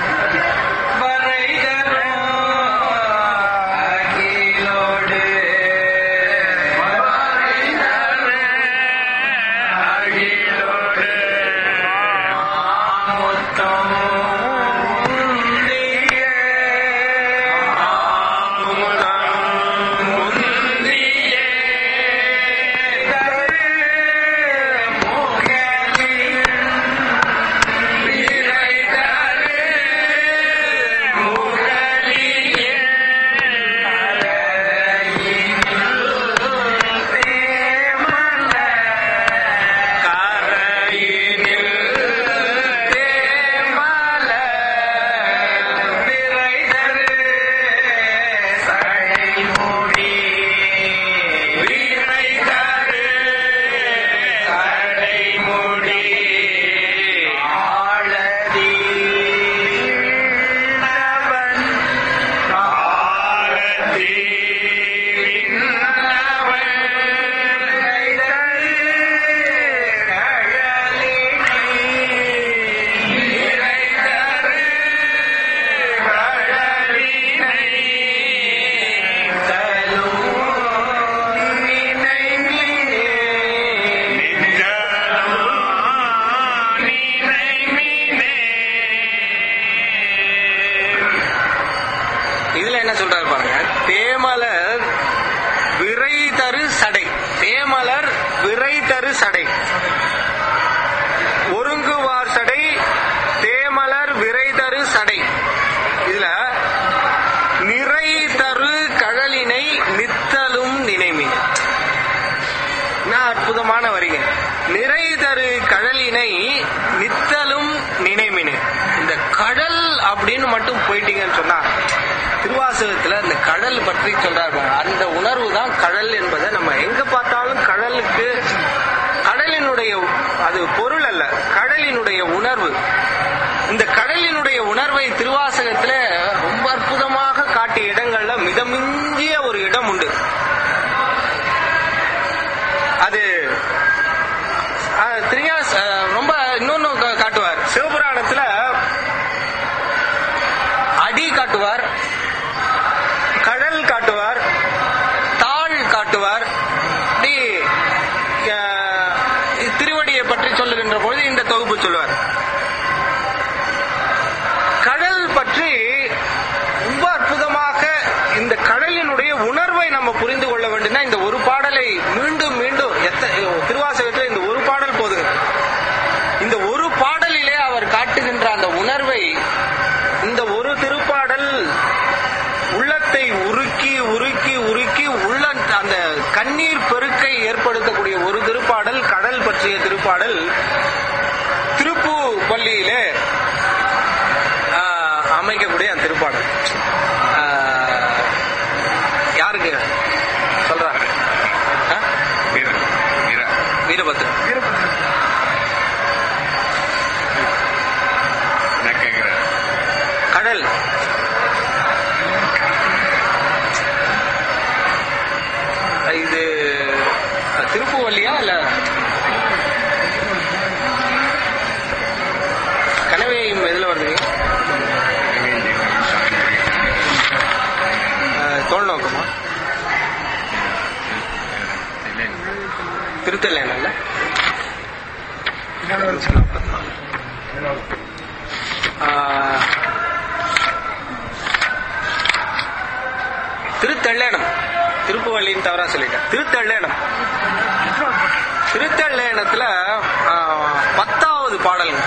இதுல என்ன சொல்றாரு பாருங்க தேமலர் விரை தரு சடை தேமலர் விரை தரு சடை ஒருங்குவார் சடை தேமலர் விரை தரு சடை இதுல நிறை தரு கழலினை நித்தலும் நினைமின் என்ன அற்புதமான வரிங்க நிறை தரு கடலினை நித்தலும் நினைமினு இந்த கடல் அப்படின்னு மட்டும் போயிட்டீங்கன்னு சொன்னா திருவாசகத்துல இந்த கடல் பற்றி சொல்றாரு பாருங்க. அந்த உணர்வு தான் கடல் என்பதை நம்ம எங்க பார்த்தாலும் கடலுக்கு கடலினுடைய அது பொருள் அல்ல கடலினுடைய உணர்வு இந்த கடலினுடைய உணர்வை திருவாசகத்துல ரொம்ப அற்புதமாக காட்டிய இடங்கள்ல மிதமிஞ்சிய ஒரு இடம் உண்டு அது அஹ், திரியாஸ் அஹ், ரொம்ப இன்னொன்னு கா- காட்டுவார் சிவபுராணத்துல அடி காட்டுவார் கடல் காட்டுவார் தாழ் காட்டுவார் இப்படி அஹ், திருவடியை பற்றி சொல்லுகின்ற பொழுது இந்த தொகுப்பு சொல்லுவார் கடல் பற்றி ரொம்ப அற்புதமாக இந்த கடலினுடைய உணர்வை நம்ம புரிந்து கொள்ள வேண்டும்னா இந்த ஒரு பாடலை மீண்டும் மீண்டும் எத்த திருவாசகத்தில் இந்த ஒரு பாடல் போதுங்க இந்த ஒரு பாடலிலே அவர் காட்டுகின்ற அந்த உணர்வை இந்த ஒரு திருப்பாடல் உள்ளத்தை உருக்கி உருக்கி உருக்கி உள்ள அந்த கண்ணீர் பெருக்கை ஏற்படுத்தக்கூடிய ஒரு திருப்பாடல் கடல் பற்றிய திருப்பாடல் திருப்பு பள்ளியிலே ஆஹ், அமைக்கக்கூடிய அந்த திருப்பாடல் ஆஹ், யாருக்கு சொல்றாங்க ஆ? வீரபத்ரன் கடல் இது திருப்புவல்லியா இல்ல கனவையும் எதுல வருதுங்க அஹ், தோல் நோக்கமா திருத்தல்ல திருத்தள்ளேனம் திருப்புவள்ளின்னு தவறா சொல்லிட்டேன் திருத்தள்ளேனம் திருத்தள்ளேனத்துல ஆஹ், பத்தாவது பாடலுங்க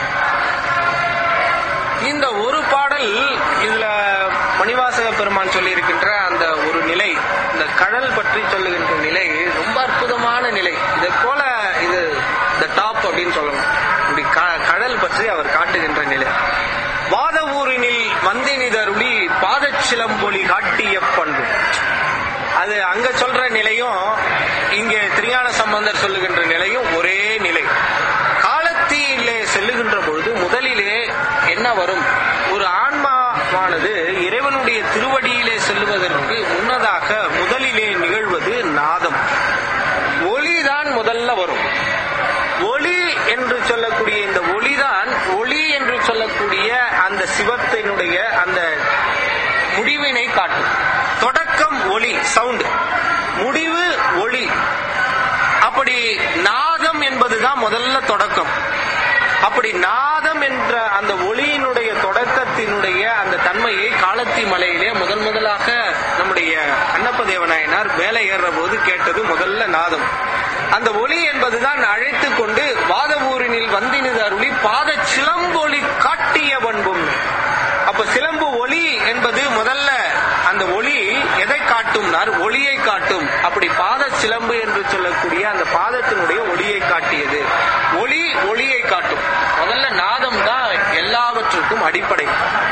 இந்த ஒரு பாடல் இதுல மணிவாசக பெருமான் சொல்லி இருக்கின்ற அந்த ஒரு நிலை இந்த கடல் கடல் பற்றி சொல்லுகின்ற நிலை ரொம்ப அற்புதமான நிலை இதை போல இது த டாப் அப்படின்னு சொல்லணும் இப்படி க- கடல் பற்றி அவர் காட்டுகின்ற நிலை வாத ஊரினில் வந்தினிதருளி பாதச்சிலம்பொலி காட்டிய பண்பு அது அங்க சொல்ற நிலையும் இங்கே திருஞான சம்பந்தர் சொல்லுகின்ற நிலையும் ஒரே நிலை காலத்திலே செல்லுகின்ற பொழுது முதலிலே என்ன வரும் ஒரு ஆன்மாவானது இறைவனுடைய திருவடியிலே செல்லுவதற்கு முன்னதாக முதலிலே நிகழ்வது நாதம் ஒளிதான் முதல்ல வரும் ஒளி என்று சொல்லக்கூடிய இந்த ஒளிதான் ஒளி என்று சொல்லக்கூடிய அந்த சிவத்தினுடைய அந்த முடிவினை காட்டும் தொடக்கம் ஒளி சவுண்ட் முடிவு ஒளி அப்படி நாதம் என்பதுதான் முதல்ல தொடக்கம் அப்படி நாதம் என்ற அந்த ஒளியினுடைய தொடக்கத்தினுடைய அந்த தன்மையை காலத்தி மலையிலே முதன் முதலாக நம்முடைய அன்னப்ப தேவநாயனார் மேலே ஏறுற போது கேட்டது முதல்ல நாதம் அந்த ஒளி என்பதுதான் அழைத்து கொண்டு வாதவூரினில் வந்தினது அருளி பாத சிலம்பொலி காட்டிய பண்பும் அப்ப சிலம்பு ஒளி என்பது முதல்ல அந்த ஒளி எதை காட்டும்னார் ஒளியை காட்டும் அப்படி பாத சிலம்பு என்று சொல்லக்கூடிய அந்த பாதத்தினுடைய ஒளியை காட்டியது ஒளி ஒளியை காட்டும் முதல்ல நாதம் தான் எல்லாவற்றுக்கும் அடிப்படை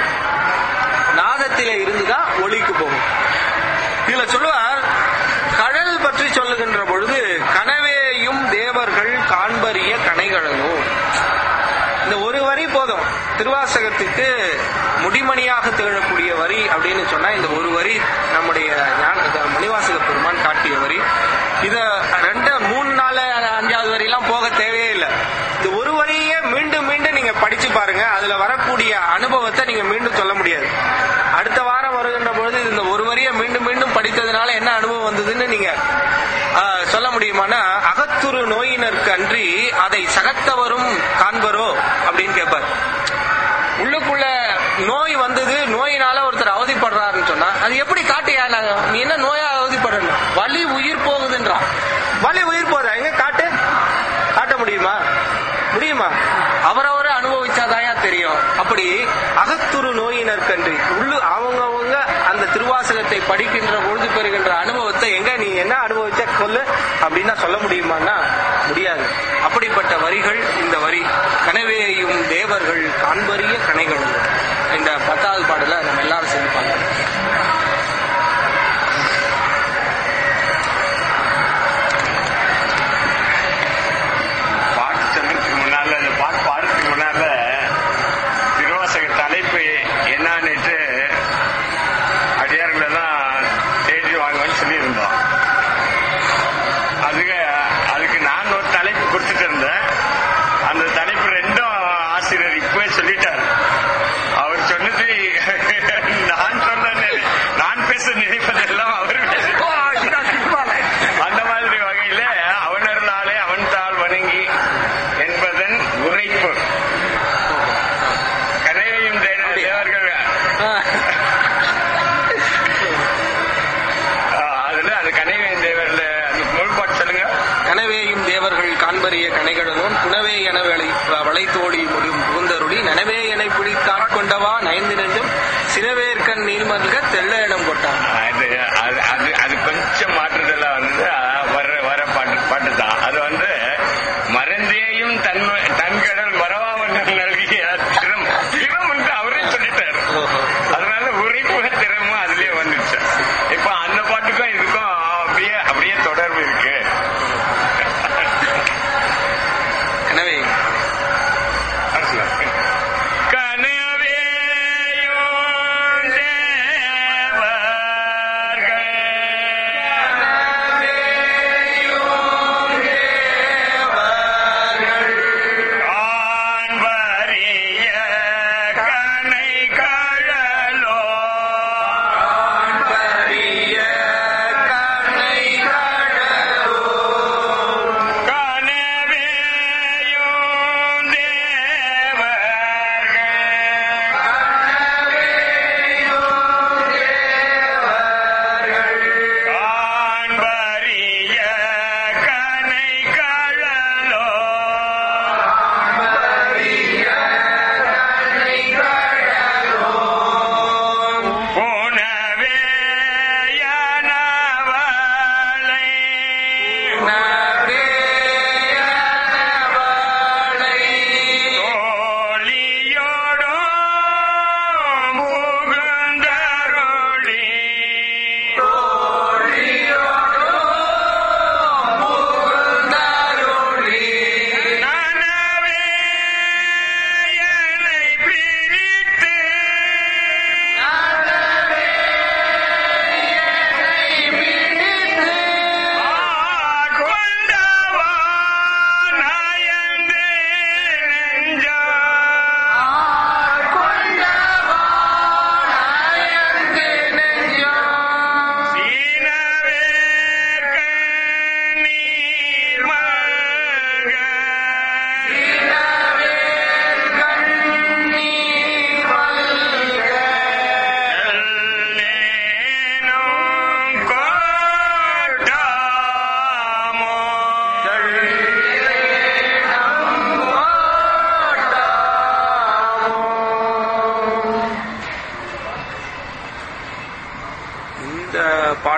நாதத்திலே இருந்துதான் ஒளிக்கு போகும் இதுல சொல்லுவார் கடல் பற்றி சொல்லுகின்ற பொழுது கனவேயும் தேவர்கள் காண்பறிய கனைகளனோ இந்த ஒரு வரி போதும் திருவாசகத்துக்கு முடிமணியாக திகழக்கூடிய வரி அப்படின்னு சொன்னா இந்த ஒரு வரி நம்முடைய ஞான- இந்த மணிவாசக பெருமான் காட்டிய வரி இத ரெண்டு மூணு நாலு அஞ்சாவது வரியெல்லாம் போக தேவையே இல்லை இந்த ஒரு வரியே மீண்டும் மீண்டும் நீங்க படிச்சு பாருங்க அதுல வரக்கூடிய அனுபவத்தை நீங்க மீண்டும் சொல்ல முடியாது அடுத்த வாரம் வருகின்ற பொழுது இந்த ஒரு வரியை மீண்டும் மீண்டும் படித்ததுனால என்ன அனுபவம் வந்ததுன்னு நீங்க ஆ, சொல்ல முடியுமானா அகத்துரு நோயினருக்கு அன்றி அதை சகத்தவரும் காண்பரோ அப்படின்னு கேட்பார் உள்ளுக்குள்ள நோய் வந்தது நோயினால ஒருத்தர் அவதிப்படுறாருன்னு சொன்னா அது எப்படி காட்டியா நாங்க நீ என்ன நோயா அவதிப்படுற வலி உயிர் போகுதுன்றான் வலி உயிர் போதா எங்க காட்டு காட்ட முடியுமா முடியுமா அவரவரை அனுபவிச்சாதாயா தெரியும் அப்படி அகத்துரு நோயினர்கன்றி உள்ளு அவங்கவங்க அந்த திருவாசகத்தை படிக்கின்ற பொழுது பெறுகின்ற அனுபவத்தை எங்க நீ என்ன அனுபவிச்ச சொல்லு அப்படின்னா சொல்ல முடியுமான்னா முடியாது அப்படிப்பட்ட வரிகள் இந்த வரி கனவேயும் தேவர்கள் காண்பறிய கனைகள் இந்த பத்தாவது பாடல நம்ம எல்லாரும் சேர்ந்து பார்க்கலாம் பாட்டு சொன்னதுக்கு முன்னால அந்த பாட்டு பாடுறதுக்கு முன்னால திருவாசக தலைப்பு என்னன்னுட்டு அடியார்கள் எல்லாம் தேடி வாங்குவேன்னு சொல்லியிருந்தோம் அதுக்கு அதுக்கு நான் ஒரு தலைப்பு கொடுத்துட்டு இருந்தேன் அந்த தலைப்பு ரெண்டும் ஆசிரியர் இப்பவே சொல்லிட்டார் அவர் சொன்னது நான் சொன்ன நினை- நான் பேச நினைப்பதெல்லாம் அவர் பேச அந்த மாதிரி வகையில அவனருளாலே அவன் தாள் வணங்கி என்பதன் உரைப்பு கரையையும் தே- தேவர்கள் ஆ, அதுல அது கனைவேன் தேவர்ல அந்த முழுப்பாட்டு சொல்லுங்க கனவேயும் தேவர்கள் காண்பறிய கனைகடலோன் குணவே என வளை வளைத்தோடி முடியும் புகுந்தருளி நனவே என பிடித்தாற் கொண்டவா நயந்து நெஞ்சும் சினவேற்கண் நீர்மல்க தெள்ள இடம் கொட்டான் அது அது அது அது கொஞ்சம் மாற்றுதெல்லாம் வந்து ஆ, வர வர பாட்டு பாட்டு தான் அது வந்து மறந்தேயும் தன் தன்கடல் மறவாமல் நல்கிய திறம் திறம் என்று அவரே சொல்லிட்டார் அதனால உரைப்பு திறமும் அதுலயே வந்துச்சு இப்ப அந்த பாட்டுக்கும் இதுக்கும் அப்படியே அப்படியே தொடர்பு இருக்கு எனவே கனவேயும் தேவர்கள்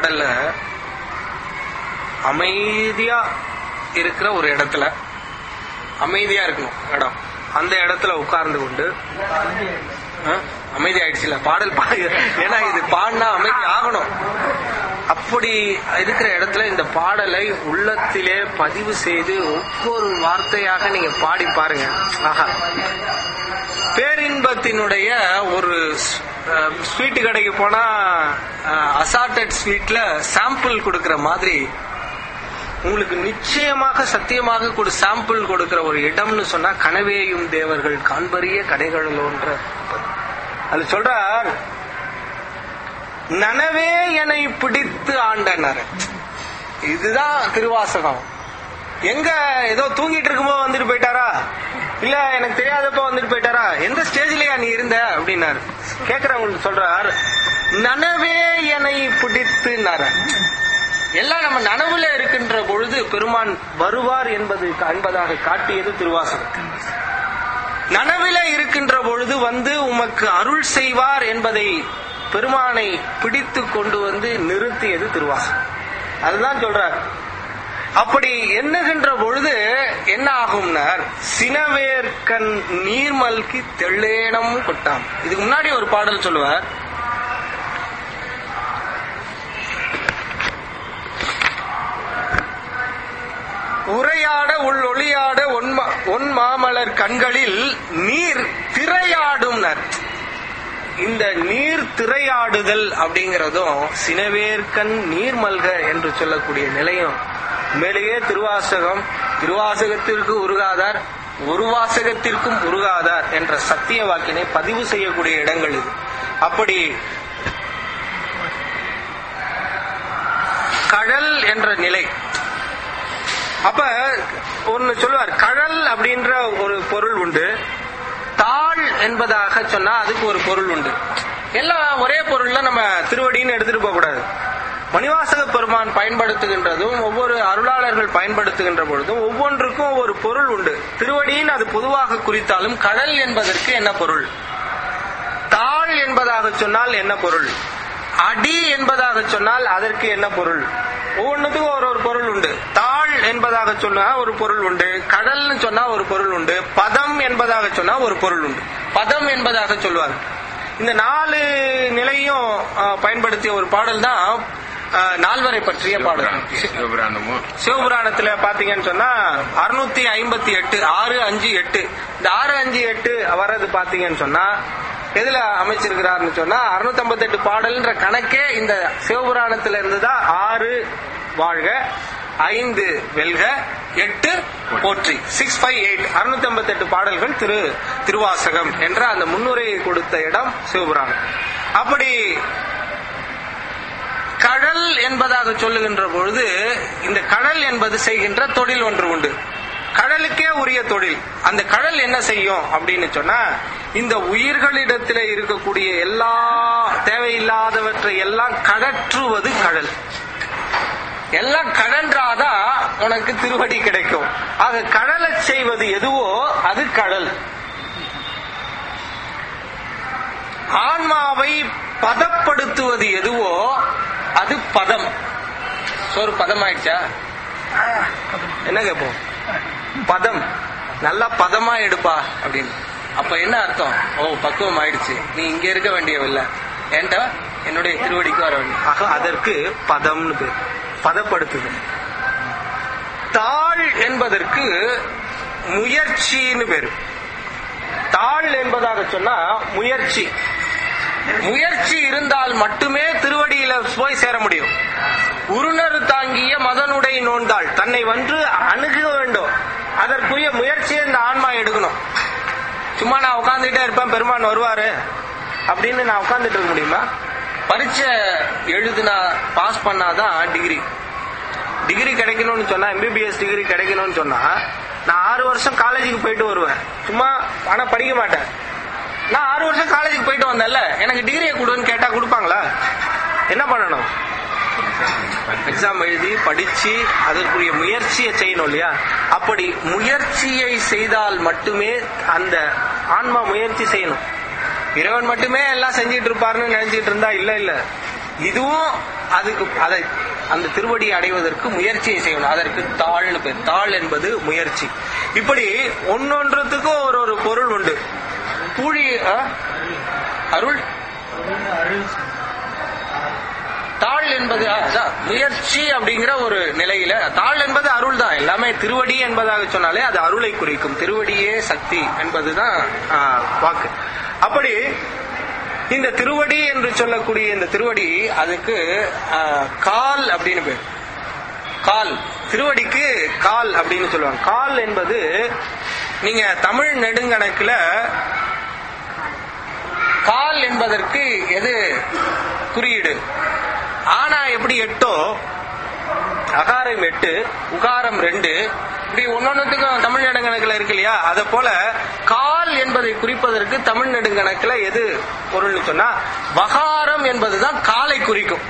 பாடல்ல அமைதியா இருக்கிற ஒரு இடத்துல அமைதியா இருக்கணும் இடம் அந்த இடத்துல உட்கார்ந்து கொண்டு ஆ? அமைதி ஆயிடுச்சுல பாடல் பா ஏன்னா இது பாடினா அமைதி ஆகணும் அப்படி இருக்கிற இடத்துல இந்த பாடலை உள்ளத்திலே பதிவு செய்து ஒவ்வொரு வார்த்தையாக நீங்க பாடி பாருங்க ஆஹா பேரின்பத்தினுடைய ஒரு ஸ்வீட் கடைக்கு போனா அசார்டட் ஸ்வீட்ல சாம்பிள் கொடுக்கிற மாதிரி உங்களுக்கு நிச்சயமாக சத்தியமாக ஒரு சாம்பிள் கொடுக்கிற ஒரு இடம்னு சொன்னா கனவேயும் தேவர்கள் காண்பரிய கடைகளோன்ற அது சொல்றார் நனவே என்னை பிடித்து ஆண்டனர் இதுதான் திருவாசகம் எங்க ஏதோ தூங்கிட்டு இருக்கும்போது வந்துட்டு போயிட்டாரா இல்ல எனக்கு தெரியாதப்ப வந்துட்டு போயிட்டாரா எந்த ஸ்டேஜ்லயா நீ இருந்த அப்படின்னாரு கேக்குறவங்களுக்கு சொல்றார் நனவே என்னை பிடித்துனார எல்லாம் நம்ம நனவுல இருக்கின்ற பொழுது பெருமான் வருவார் என்பது என்பதாக காட்டியது திருவாசகம் நனவில இருக்கின்ற பொழுது வந்து உமக்கு அருள் செய்வார் என்பதை பெருமானை பிடித்து கொண்டு வந்து நிறுத்தியது திருவாசகம் அதுதான் சொல்றார் அப்படி எண்ணுகின்ற பொழுது என்ன ஆகும்னார் சினவேர்கண் நீர்மல்கி தெள்ளேனம் கொட்டாம் இதுக்கு முன்னாடி ஒரு பாடல் சொல்லுவார் உரையாட உள் ஒளியாட ஒன்மா ஒன் மாமலர் கண்களில் நீர் திரையாடும்னர் இந்த நீர் திரையாடுதல் அப்படிங்கறதும் சினவேர்கண் நீர் மல்க என்று சொல்லக்கூடிய நிலையும் மேலேயே திருவாசகம் திருவாசகத்திற்கு உருகாதார் ஒரு வாசகத்திற்கும் உருகாதார் என்ற சத்திய வாக்கினை பதிவு செய்யக்கூடிய இடங்கள் இது அப்படி கடல் என்ற நிலை அப்ப ஒன்னு சொல்லுவார் கடல் அப்படின்ற ஒரு பொருள் உண்டு தாள் என்பதாக சொன்னா அதுக்கு ஒரு பொருள் உண்டு எல்லாம் ஒரே பொருள்ல நம்ம திருவடின்னு எடுத்துட்டு போக கூடாது மணிவாசக பெருமான் பயன்படுத்துகின்றதும் ஒவ்வொரு அருளாளர்கள் பயன்படுத்துகின்ற பொழுதும் ஒவ்வொன்றுக்கும் ஒரு பொருள் உண்டு திருவடின்னு அது பொதுவாக குறித்தாலும் கடல் என்பதற்கு என்ன பொருள் தாள் என்பதாக சொன்னால் என்ன பொருள் அடி என்பதாக சொன்னால் அதற்கு என்ன பொருள் ஒவ்வொன்றுத்துக்கும் ஒரு ஒரு பொருள் உண்டு தாள் என்பதாக சொன்னா ஒரு பொருள் உண்டு கடல்னு சொன்னா ஒரு பொருள் உண்டு பதம் என்பதாக சொன்னா ஒரு பொருள் உண்டு பதம் என்பதாக சொல்வார் இந்த நாலு நிலையும் அஹ், பயன்படுத்திய ஒரு பாடல் தான் அஹ், நால்வரை பற்றிய பாடல் சிவபுராணமும் சிவபுராணத்துல பாத்தீங்கன்னு சொன்னா அறுநூத்தி ஐம்பத்தி எட்டு ஆறு அஞ்சு எட்டு இந்த ஆறு அஞ்சு எட்டு வர்றது பாத்தீங்கன்னு சொன்னா எதுல அமைச்சிருக்கிறாருன்னு சொன்னா அறுநூத்தி ஐம்பத்தி எட்டு பாடல்ன்ற கணக்கே இந்த சிவபுராணத்துல இருந்துதான் ஆறு வாழ்க ஐந்து வெல்க எட்டு போற்றி சிக்ஸ் ஃபைவ் எயிட் அறுநூத்தி ஐம்பத்தி எட்டு பாடல்கள் திரு திருவாசகம் என்ற அந்த முன்னுரையை கொடுத்த இடம் சிவபுராணம் அப்படி கடல் என்பதாக சொல்லுகின்ற பொழுது இந்த கடல் என்பது செய்கின்ற தொழில் ஒன்று உண்டு கடலுக்கே உரிய தொழில் அந்த கடல் என்ன செய்யும் அப்படின்னு சொன்னா இந்த உயிர்களிடத்தில் இருக்கக்கூடிய எல்லா தேவையில்லாதவற்றை எல்லாம் கடற்றுவது கடல் எல்லாம் கடன்றாதான் உனக்கு திருவடி கிடைக்கும் ஆக கடலை செய்வது எதுவோ அது கடல் ஆன்மாவை பதப்படுத்துவது எதுவோ அது பதம் சோறு பதம் ஆயிடுச்சா என்ன கேட்போம் பதம் நல்லா பதமா எடுப்பா அப்படின்னு அப்ப என்ன அர்த்தம் ஓ பக்குவம் ஆயிடுச்சு நீ இங்க இருக்க வேண்டியவில்லை ஏன்டா என்னுடைய திருவடிக்கு வர வேண்டிய ஆக அதற்கு பதம்னு பேர் பதப்படுத்துது தாழ் என்பதற்கு முயற்சின்னு பேரு தாழ் என்பதாக சொன்னா முயற்சி முயற்சி இருந்தால் மட்டுமே திருவடியில போய் சேர முடியும் உருணர் தாங்கிய மதனுடை நோந்தாள் தன்னை வந்து அணுக வேண்டும் அதற்குரிய முயற்சியை இந்த ஆன்மா எடுக்கணும் சும்மா நான் உட்காந்துட்டே இருப்பேன் பெருமான் வருவாரு அப்படின்னு நான் உட்காந்துட்டு இருக்க முடியுமா பரீட்சை எழுதுனா பாஸ் பண்ணாதான் டிகிரி டிகிரி கிடைக்கணும்னு சொன்னா எம்பிபிஎஸ் டிகிரி கிடைக்கணும்னு சொன்னா நான் ஆறு வருஷம் காலேஜுக்கு போயிட்டு வருவேன் சும்மா ஆனா படிக்க மாட்டேன் நான் ஆறு வருஷம் காலேஜுக்கு போயிட்டு வந்தேன்ல எனக்கு டிகிரியை கொடுன்னு கேட்டா கொடுப்பாங்களா என்ன பண்ணணும் எக்ஸாம் எழுதி படிச்சு அதற்குரிய முயற்சியை செய்யணும் இல்லையா அப்படி முயற்சியை செய்தால் மட்டுமே அந்த ஆன்மா முயற்சி செய்யணும் இறைவன் மட்டுமே எல்லாம் செஞ்சிட்டு இருப்பாருன்னு நினைச்சிட்டு இருந்தா இல்ல இல்ல இதுவும் அதுக்கு அதை அந்த திருவடியை அடைவதற்கு முயற்சியை செய்யணும் அதற்கு தாழ்னு பேர் தாழ் என்பது முயற்சி இப்படி ஒன்னொன்றத்துக்கும் ஒரு ஒரு பொருள் உண்டு பூழி ஆ? அருள் தாழ் என்பது ஆ, அதான், முயற்சி அப்படிங்கிற ஒரு நிலையில தாழ் என்பது அருள் தான் எல்லாமே திருவடி என்பதாக சொன்னாலே அது அருளை குறிக்கும் திருவடியே சக்தி என்பதுதான் ஆ, வாக்கு அப்படி இந்த திருவடி என்று சொல்லக்கூடிய இந்த திருவடி அதுக்கு ஆ, கால் அப்படின்னு பேர் கால் திருவடிக்கு கால் அப்படின்னு சொல்லுவாங்க கால் என்பது நீங்க தமிழ் நெடுங்கணக்குல கால் என்பதற்கு எது குறியீடு ஆனா எப்படி எட்டோ அகாரம் எட்டு உகாரம் ரெண்டு இப்படி ஒன்னொன்னுத்துக்கும் தமிழ் நெடுங்கணக்குல இருக்கு இல்லையா அத போல கால் என்பதை குறிப்பதற்கு தமிழ் நெடுங்கணக்குல எது பொருள்னு சொன்னா வகாரம் என்பதுதான் காலை குறிக்கும்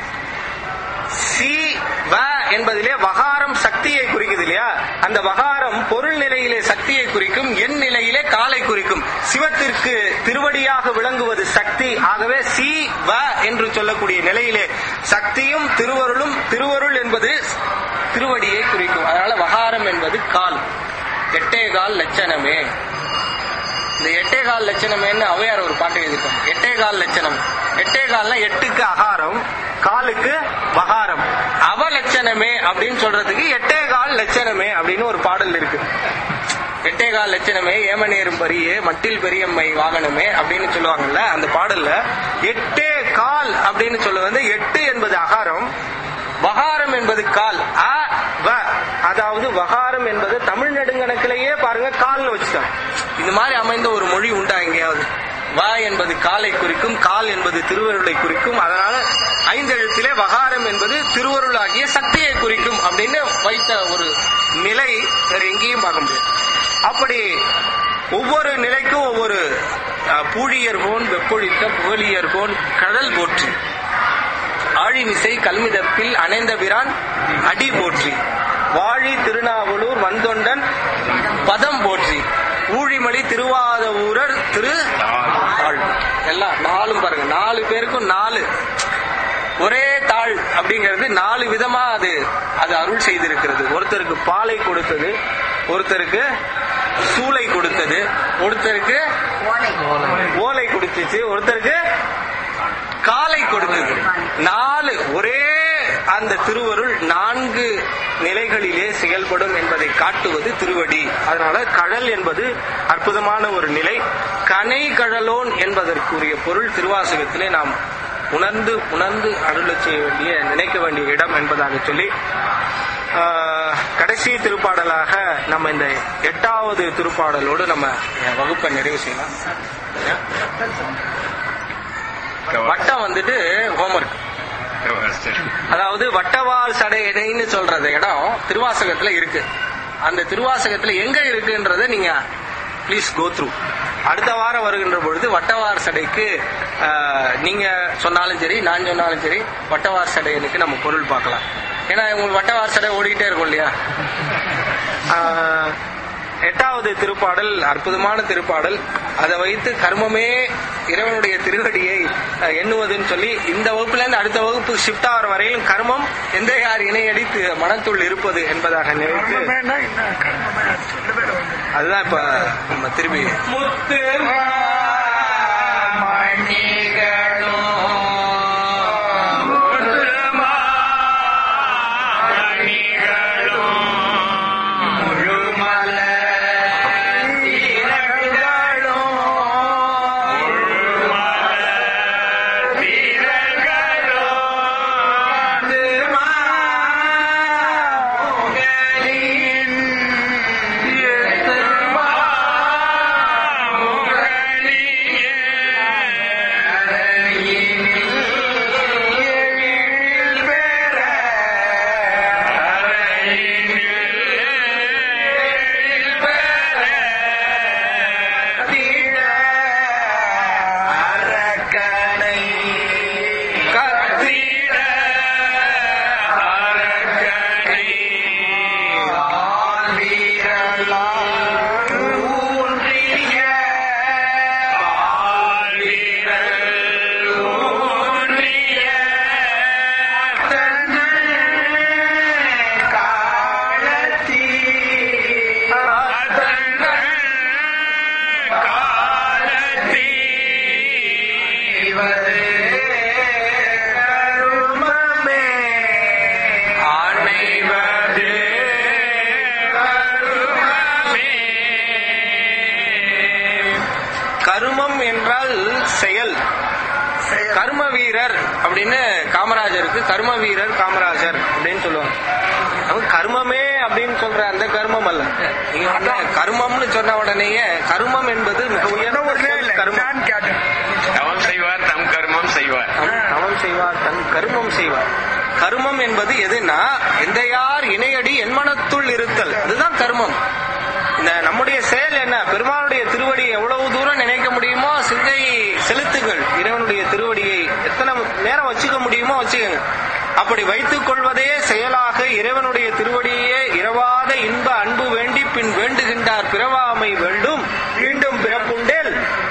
சி வ என்பதிலே வகாரம் சக்தியை குறிக்குது இல்லையா அந்த வகாரம் பொருள் நிலையிலே சக்தியை குறிக்கும் எண் நிலையிலே காலை குறிக்கும் சிவத்திற்கு திருவடியாக விளங்குவது சக்தி ஆகவே சி வ என்று சொல்லக்கூடிய நிலையிலே சக்தியும் திருவருளும் திருவருள் என்பது திருவடியை குறிக்கும் அதனால வகாரம் என்பது கால் எட்டே கால் லட்சணமே இந்த எட்டே கால் லட்சணமேன்னு அவையார் ஒரு பாட்டு எழுதியிருக்காங்க எட்டே கால் லட்சணம் எட்டே கால்னா எட்டுக்கு அகாரம் காலுக்கு வகாரம் அவ லட்சணமே அப்படின்னு சொல்றதுக்கு எட்டே கால் லட்சணமே அப்படின்னு ஒரு பாடல் இருக்கு எட்டே கால் லட்சணமே ஏமநேரும் பரியே மட்டில் பெரியம்மை வாகனமே அப்படின்னு சொல்லுவாங்கல்ல அந்த பாடல்ல எட்டே கால் அப்படின்னு சொல்ல வந்து எட்டு என்பது அகாரம் வகாரம் என்பது கால் அ வ அதாவது வகாரம் என்பது தமிழ் நெடுங்கணக்கிலேயே பாருங்க கால்னு வச்சுட்டாங்க இந்த மாதிரி அமைந்த ஒரு மொழி உண்டா எங்கேயாவது வ என்பது காலை குறிக்கும் கால் என்பது திருவருளை குறிக்கும் அதனால ஐந்தெழுத்திலே வகாரம் என்பது திருவருளாகிய சக்தியை குறிக்கும் அப்படின்னு வைத்த ஒரு நிலை வேற எங்கேயும் பார்க்க முடியாது அப்படி ஒவ்வொரு நிலைக்கும் ஒவ்வொரு அஹ், பூழியர்கோன் வெப்பொழித்த புகழியர்கோன் கடல் போற்றி ஆழிமிசை கல்மிதப்பில் அணைந்த பிரான் அடி போற்றி வாழி திருநாவலூர் வந்தொண்டன் பதம் போற்றி ஊழிமணி திருவாத ஊரர் திரு தாழ் எல்லாம் நாலும் பாருங்க நாலு பேருக்கும் நாலு ஒரே தாள் அப்படிங்கிறது நாலு விதமா அது அது அருள் செய்திருக்கிறது ஒருத்தருக்கு பாலை கொடுத்தது ஒருத்தருக்கு சூளை கொடுத்தது ஒருத்தருக்கு ஓலை கொடுத்துச்சு ஒருத்தருக்கு காலை கொடுத்தது நாலு ஒரே அந்த திருவருள் நான்கு நிலைகளிலே செயல்படும் என்பதை காட்டுவது திருவடி அதனால கடல் என்பது அற்புதமான ஒரு நிலை கனை கடலோன் என்பதற்குரிய பொருள் திருவாசகத்திலே நாம் உணர்ந்து உணர்ந்து அருளச் செய்ய வேண்டிய நினைக்க வேண்டிய இடம் என்பதாக சொல்லி ஆஹ், கடைசி திருப்பாடலாக நம்ம இந்த எட்டாவது திருப்பாடலோடு நம்ம வகுப்பை நிறைவு செய்யலாம் வட்டம் வந்துட்டு ஹோம்ஒர்க் அதாவது வட்டவால் சடையணைன்னு சொல்றது இடம் திருவாசகத்துல இருக்கு அந்த திருவாசகத்துல எங்க இருக்குன்றத நீங்க ப்ளீஸ் கோ த்ரூ அடுத்த வாரம் வருகின்ற பொழுது வட்டவார் சடைக்கு ஆஹ், நீங்க சொன்னாலும் சரி நான் சொன்னாலும் சரி வட்டவார் சடையனுக்கு நம்ம பொருள் பார்க்கலாம் ஏன்னா உங்களுக்கு வட்டவார் சடை ஓடிக்கிட்டே இருக்கும் இல்லையா ஆஹ், எட்டாவது திருப்பாடல் அற்புதமான திருப்பாடல் அதை வைத்து கர்மமே இறைவனுடைய திருவடியை அஹ், எண்ணுவதுன்னு சொல்லி இந்த வகுப்புல இருந்து அடுத்த வகுப்பு ஷிஃப்ட் ஆகிற வரையிலும் கர்மம் எந்த யார் இணையடித்து மனத்துள் இருப்பது என்பதாக நினைத்து அதுதான் இப்ப நம்ம திரும்பி முத்து முகலின் தீவது கருமமே அணைவது கருமமே கருமம் என்றால் செயல் கர்ம வீரர் அப்படின்னு காமராஜருக்கு கர்ம வீரர் காமராஜர் அப்படின்னு சொல்லுவாங்க அவங்க கர்மமே அப்படின்னு சொல்ற அந்த கர்மம் அல்ல நீங்க வந்து கர்மம்னு சொன்ன உடனேயே கர்மம் என்பது மிக உயர்ந்த சொல் கர்மம் தவம் செய்வார் தம் கர்மம் செய்வார் தம் தவம் செய்வார் தன் கர்மம் செய்வார் கர்மம் என்பது எதுனா எந்த யார் இணையடி என்மனத்துள் இருத்தல் அதுதான் கர்மம் இந்த நம்முடைய செயல் என்ன பெருமானுடைய திருவடியை எவ்வளவு தூரம் நினைக்க முடியுமோ சிந்தை செலுத்துங்கள் இறைவனுடைய திருவடியை எத்தனை நேரம் வச்சுக்க முடியுமோ வச்சுக்கோங்க அப்படி வைத்துக் கொள்வதே செயலாக இறைவனுடைய திருவடியே இரவாத இன்ப அன்பு வேண்டி பின் வேண்டுகின்றார் பிறவாமை வேண்டும் மீண்டும் பிறப்புண்டேல்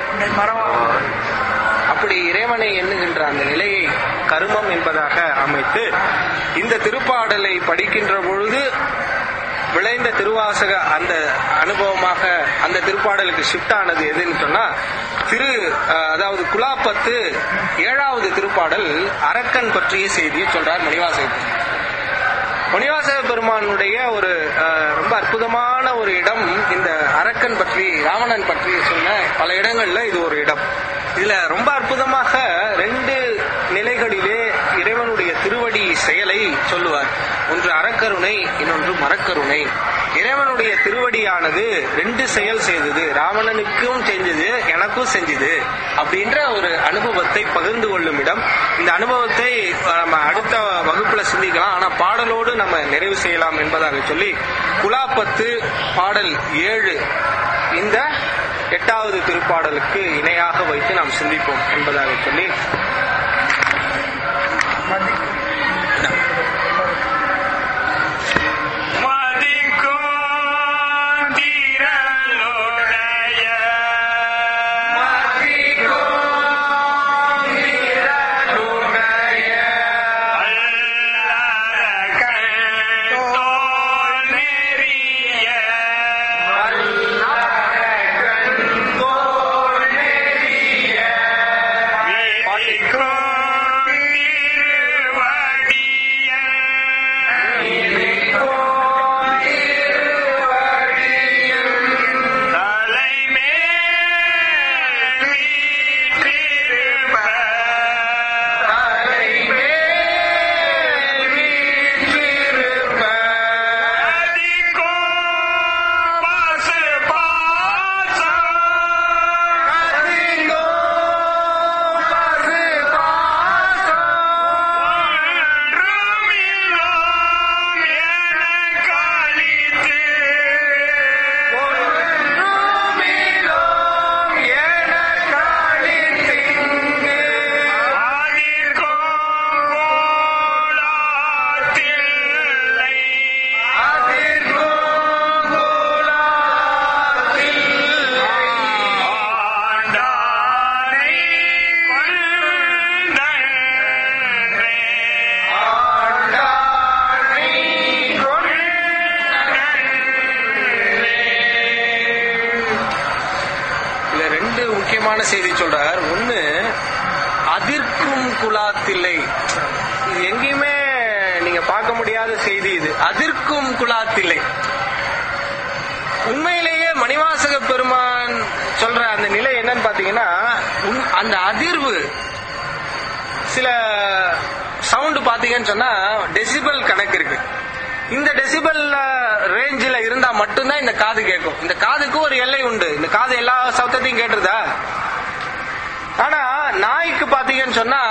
அப்படி இறைவனை எண்ணுகின்ற அந்த நிலையை கருமம் என்பதாக அமைத்து இந்த திருப்பாடலை படிக்கின்ற பொழுது விளைந்த திருவாசக அந்த அனுபவமாக அந்த திருப்பாடலுக்கு ஷிஃப்ட் ஆனது எதுன்னு சொன்னா திரு அஹ், அதாவது குலாப்பத்து ஏழாவது திருப்பாடல் அரக்கன் பற்றிய செய்தியை சொல்றார் மணிவாசகர் மணிவாசக பெருமானுடைய ஒரு அஹ், ரொம்ப அற்புதமான ஒரு இடம் இந்த அரக்கன் பற்றி ராவணன் பற்றி சொன்ன பல இடங்கள்ல இது ஒரு இடம் இதுல ரொம்ப அற்புதமாக ரெண்டு நிலைகளிலே இறைவனுடைய திருவடி செயலை சொல்லுவார் ஒன்று அறக்கருணை இன்னொன்று மரக்கருணை இறைவனுடைய திருவடியானது ரெண்டு செயல் செய்தது ராவணனுக்கும் செஞ்சது எனக்கும் செஞ்சது அப்படின்ற ஒரு அனுபவத்தை பகிர்ந்து கொள்ளும் இடம் இந்த அனுபவத்தை அஹ், நம்ம அடுத்த வகுப்புல சிந்திக்கலாம் ஆனா பாடலோடு நம்ம நிறைவு செய்யலாம் என்பதாக சொல்லி குலாப்பத்து பாடல் ஏழு இந்த எட்டாவது திருப்பாடலுக்கு இணையாக வைத்து நாம் சிந்திப்போம் என்பதாக சொல்லி மதிக்கோந்திரலுடைய அல்லறகள் தோல் நெறிய வேடிக்கோம் திருவடியன் தலைமேல் வீற்றிருப்ப அதிகோ பாசு பாசம் ஒன்றுமில்லோம் எனக்களித்து அதிர்கோம் கோலாத்தில்லை ஆண்டானை கொண்டன்றே இதுல ரெண்டு முக்கியமான செய்தி சொல்றார் ஒண்ணு அதிர்க்கும் குலாத்தில்லை இது எங்கேயுமே நீங்க பார்க்க முடியாத செய்தி இது அதிர்க்கும் குலாத்தில்லை உண்மையிலேயே மணிவாசக பெருமான் சொல்ற அந்த நிலை என்னன்னு பாத்தீங்கன்னா உன்- அந்த அதிர்வு சில சவுண்ட் பாத்தீங்கன்னு சொன்னா டெசிபல் கணக்கு இருக்கு இந்த டெசிபல் ரேஞ்சில் இருந்தா மட்டும்தான் இந்த காது கேட்கும் இந்த காதுக்கு ஒரு எல்லை உண்டு இந்த காது எல்லா சத்தத்தையும் கேட்டுருதா ஆனா நாய்க்கு பாத்தீங்கன்னு சொன்னா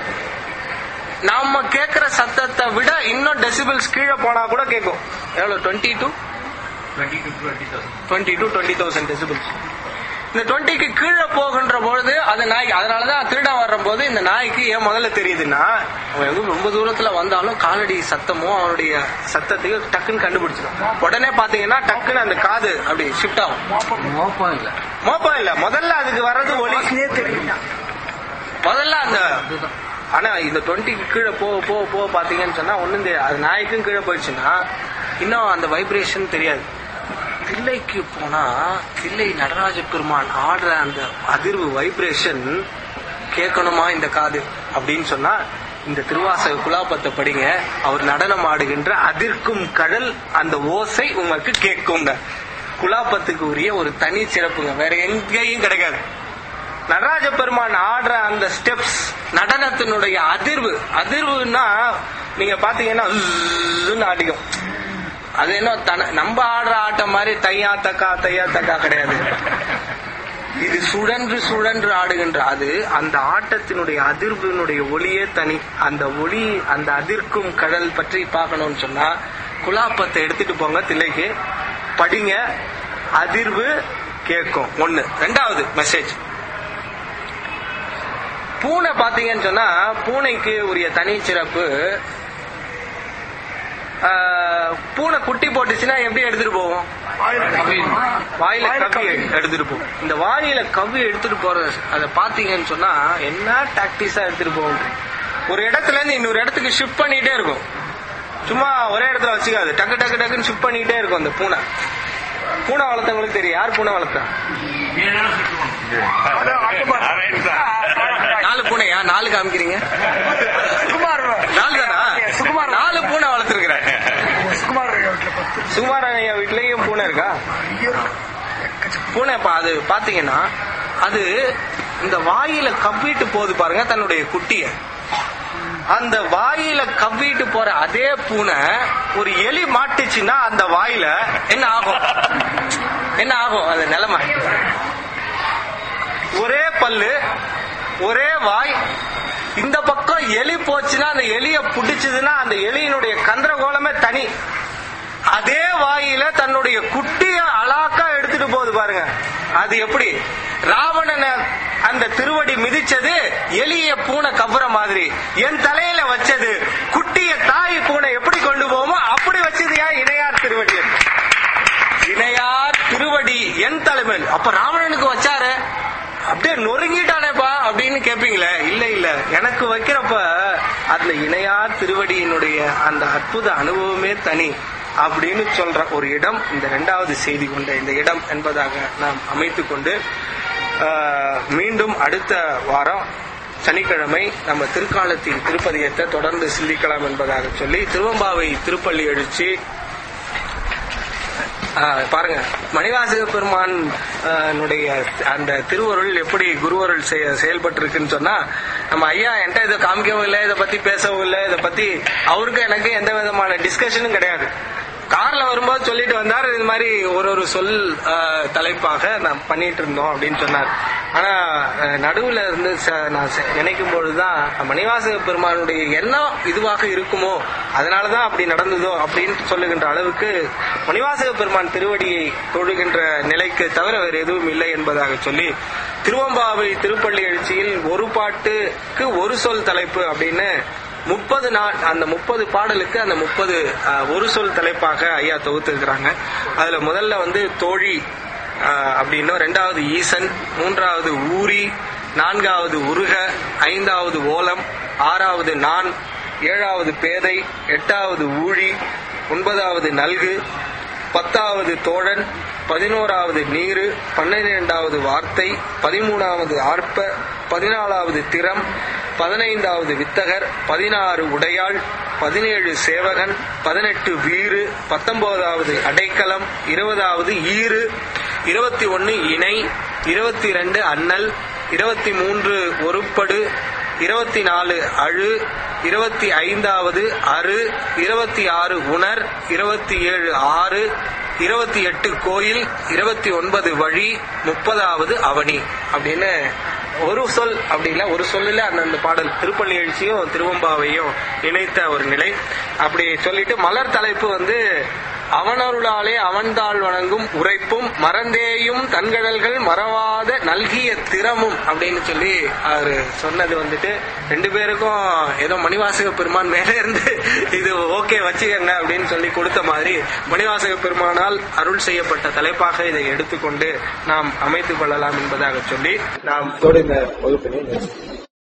நாம கேட்கிற சத்தத்தை விட இன்னும் டெசிபிள்ஸ் கீழே போனா கூட கேட்கும் எவ்வளவு twenty two twenty to twenty thousand decibels இந்த டுவெண்ட்டிக்கு கீழே போகின்ற பொழுது அது நாய் அதனாலதான் திருடன் வரும்போது இந்த நாய்க்கு ஏன் முதல்ல தெரியுதுன்னா அவன் எங்க ரொம்ப தூரத்துல வந்தாலும் காலடி சத்தமும் அவனுடைய சத்தத்தையும் டக்குன்னு கண்டுபிடிச்சிடும் உடனே பாத்தீங்கன்னா டக்குன்னு அந்த காது அப்படி ஷிஃப்ட் ஆகும் மோப்பம் இல்ல மோப்பம் இல்ல முதல்ல அதுக்கு வர்றது ஒலி முதல்ல அந்த ஆனா இந்த டுவெண்ட்டிக்கு கீழே போக போக போக பாத்தீங்கன்னு சொன்னா ஒண்ணும் தெரியாது அது நாய்க்கும் கீழே போயிடுச்சுன்னா இன்னும் அந்த வைப்ரேஷன் தெரியாது தில்லைக்கு போனா தில்லை நடராஜ பெருமான் ஆடுற அந்த அதிர்வு வைப்ரேஷன் கேட்கணுமா இந்த காது அப்படின்னு சொன்னா இந்த திருவாசக குலாப்பத்தை படிங்க அவர் நடனம் ஆடுகின்ற அதிர்க்கும் கடல் அந்த ஓசை உங்களுக்கு கேட்குங்க குலாப்பத்துக்கு உரிய ஒரு தனி சிறப்புங்க வேற எங்கேயும் கிடைக்காது நடராஜ பெருமான் ஆடுற அந்த ஸ்டெப்ஸ் நடனத்தினுடைய அதிர்வு அதிர்வுன்னா நீங்க பாத்தீங்கன்னா உஸ்ஸுன்னு ஆடிக்கும் அது என்ன தன- நம்ம ஆடுற ஆட்டம் மாதிரி தையா தக்கா தையா தக்கா கிடையாது இது சுழன்று சுழன்று ஆடுகின்ற அது அந்த ஆட்டத்தினுடைய அதிர்வினுடைய ஒளியே தனி அந்த ஒளி அந்த அதிர்க்கும் கடல் பற்றி பார்க்கணும்னு சொன்னா குலாப்பத்தை எடுத்துட்டு போங்க தில்லைக்கு படிங்க அதிர்வு கேட்கும் ஒண்ணு ரெண்டாவது மெசேஜ் பூனை பாத்தீங்கன்னு சொன்னா பூனைக்கு உரிய தனி சிறப்பு ஆஹ், பூனை குட்டி போட்டுச்சுன்னா எப்படி எடுத்துட்டு போவோம் வாயில கவ்வி எடுத்துட்டு போகும் இந்த வாயில கவ்வி எடுத்துட்டு போறது அதை பாத்தீங்கன்னு சொன்னா என்ன டாக்டிஸா எடுத்துட்டு போகும் ஒரு இடத்துல இருந்து இன்னொரு இடத்துக்கு ஷிஃப்ட் பண்ணிட்டே இருக்கும் சும்மா ஒரே இடத்துல வச்சுக்காது டக்கு டக்கு டக்குன்னு ஷிஃப்ட் பண்ணிட்டே இருக்கும் அந்த பூனை பூனை வளர்த்தவங்களுக்கு தெரியும் யார் பூனை வளர்த்தா நாலு பூனையா நாலு காமிக்கிறீங்க நாலு தானா சுகுமார். நாலு பூனை வளர்த்துருக்கிறேன் சுகுமார் வீட்டுல பத்து சுகுமார் ஐயா வீட்லயும் பூனை இருக்கா பூனை பா- அது பாத்தீங்கன்னா அது இந்த வாயில கவ்விட்டு போகுது பாருங்க தன்னுடைய குட்டிய அந்த வாயில கவ்விட்டு போற அதே பூனை ஒரு எலி மாட்டுச்சுன்னா அந்த வாயில என்ன ஆகும் என்ன ஆகும் அது நிலைமை ஒரே பல்லு ஒரே வாய் இந்த பக்கம் எலி போச்சுன்னா அந்த எலிய புடிச்சதுன்னா அந்த எலியினுடைய கந்தரகோலமே தனி அதே வாயில தன்னுடைய குட்டிய அலாக்கா எடுத்துட்டு போகுது பாருங்க அது எப்படி ராவணனை அந்த திருவடி மிதிச்சது எலிய பூனை கவ்வுற மாதிரி என் தலையில வச்சது குட்டிய தாய் பூனை எப்படி கொண்டு போவோமோ அப்படி வச்சது ஏன் இணையார் திருவடி இணையார் திருவடி என் தலைமையில் அப்ப ராவணனுக்கு வச்சாரு அப்படியே நொறுங்கிட்டானேப்பா அப்படின்னு கேப்பீங்களே இல்ல இல்ல எனக்கு வைக்கிறப்ப அந்த இணையார் திருவடியினுடைய அந்த அற்புத அனுபவமே தனி அப்படின்னு சொல்ற ஒரு இடம் இந்த இரண்டாவது செய்தி கொண்ட இந்த இடம் என்பதாக நாம் அமைத்துக் கொண்டு ஆஹ், மீண்டும் அடுத்த வாரம் சனிக்கிழமை நம்ம திருக்காலத்தின் திருப்பதியத்தை தொடர்ந்து சிந்திக்கலாம் என்பதாக சொல்லி திருவம்பாவை திருப்பள்ளி எழுச்சி ஆ, பாருங்க மணிவாசக பெருமான் ஆ, னுடைய அந்த திருவருள் எப்படி குருவருள் செய- செயல்பட்டு இருக்குன்னு சொன்னா நம்ம ஐயா என்கிட்ட இதை காமிக்கவும் இல்லை இதை பத்தி பேசவும் இல்லை இதை பத்தி அவருக்கு எனக்கு எந்த விதமான டிஸ்கஷனும் கிடையாது கார்ல வரும்போது சொல்லிட்டு வந்தார் இது மாதிரி ஒரு ஒரு சொல் ஆ, தலைப்பாக நான் பண்ணிட்டு இருந்தோம் அப்படின்னு சொன்னார் ஆனா ஆ, நடுவுல இருந்து ச- நான் செ- நினைக்கும் பொழுதுதான் மணிவாசக பெருமானுடைய எண்ணம் இதுவாக இருக்குமோ அதனாலதான் அப்படி நடந்ததோ அப்படின்னு சொல்லுகின்ற அளவுக்கு மணிவாசக பெருமான் திருவடியை தொழுகின்ற நிலைக்கு தவிர வேறு எதுவும் இல்லை என்பதாக சொல்லி திருவம்பாவை திருப்பள்ளி எழுச்சியில் ஒரு பாட்டுக்கு ஒரு சொல் தலைப்பு அப்படின்னு முப்பது நாள் அந்த முப்பது பாடலுக்கு அந்த முப்பது ஒரு சொல் தலைப்பாக ஐயா தொகுத்திருக்கிறாங்க அதுல முதல்ல வந்து தோழி ஆஹ், அப்படின்னும் ரெண்டாவது ஈசன் மூன்றாவது ஊரி நான்காவது உருக ஐந்தாவது ஓலம் ஆறாவது நான் ஏழாவது பேதை எட்டாவது ஊழி ஒன்பதாவது நல்கு பத்தாவது தோழன் பதினோராவது நீரு பன்னிரெண்டாவது வார்த்தை பதிமூணாவது ஆர்ப்ப பதினாலாவது திறம் பதினைந்தாவது வித்தகர் பதினாறு உடையாள் பதினேழு சேவகன் பதினெட்டு வீறு பத்தொன்பதாவது அடைக்கலம் இருபதாவது ஈறு இருபத்தி ஒன்னு இணை இருபத்தி ரெண்டு அண்ணல் இருபத்தி மூன்று ஒருப்படு இருபத்தி நாலு அழு இருபத்தி ஐந்தாவது அரு இருபத்தி ஆறு உணர் இருபத்தி ஏழு ஆறு இருபத்தி எட்டு கோயில் இருபத்தி ஒன்பது வழி முப்பதாவது அவனி அப்படின்னு ஒரு சொல் அப்படி இல்ல ஒரு சொல்லுல அந்தந்த பாடல் திருப்பள்ளி எழுச்சியும் திருவம்பாவையும் இணைத்த ஒரு நிலை அப்படி சொல்லிட்டு மலர் தலைப்பு வந்து அவனருளாலே அவன்தாள் வணங்கும் உரைப்பும் மறந்தேயும் தன்கடல்கள் மறவாத நல்கிய திறமும் அப்படின்னு சொல்லி அவரு சொன்னது வந்துட்டு ரெண்டு பேருக்கும் ஏதோ மணிவாசக பெருமான் மேல இருந்து இது ஓகே வச்சுக்கங்க அப்படின்னு சொல்லி கொடுத்த மாதிரி மணிவாசக பெருமானால் அருள் செய்யப்பட்ட தலைப்பாக இதை எடுத்துக்கொண்டு நாம் அமைத்துக் கொள்ளலாம் என்பதாக சொல்லி நாம் இதோட இந்த வகுப்பினை நிறுத்துவோம்.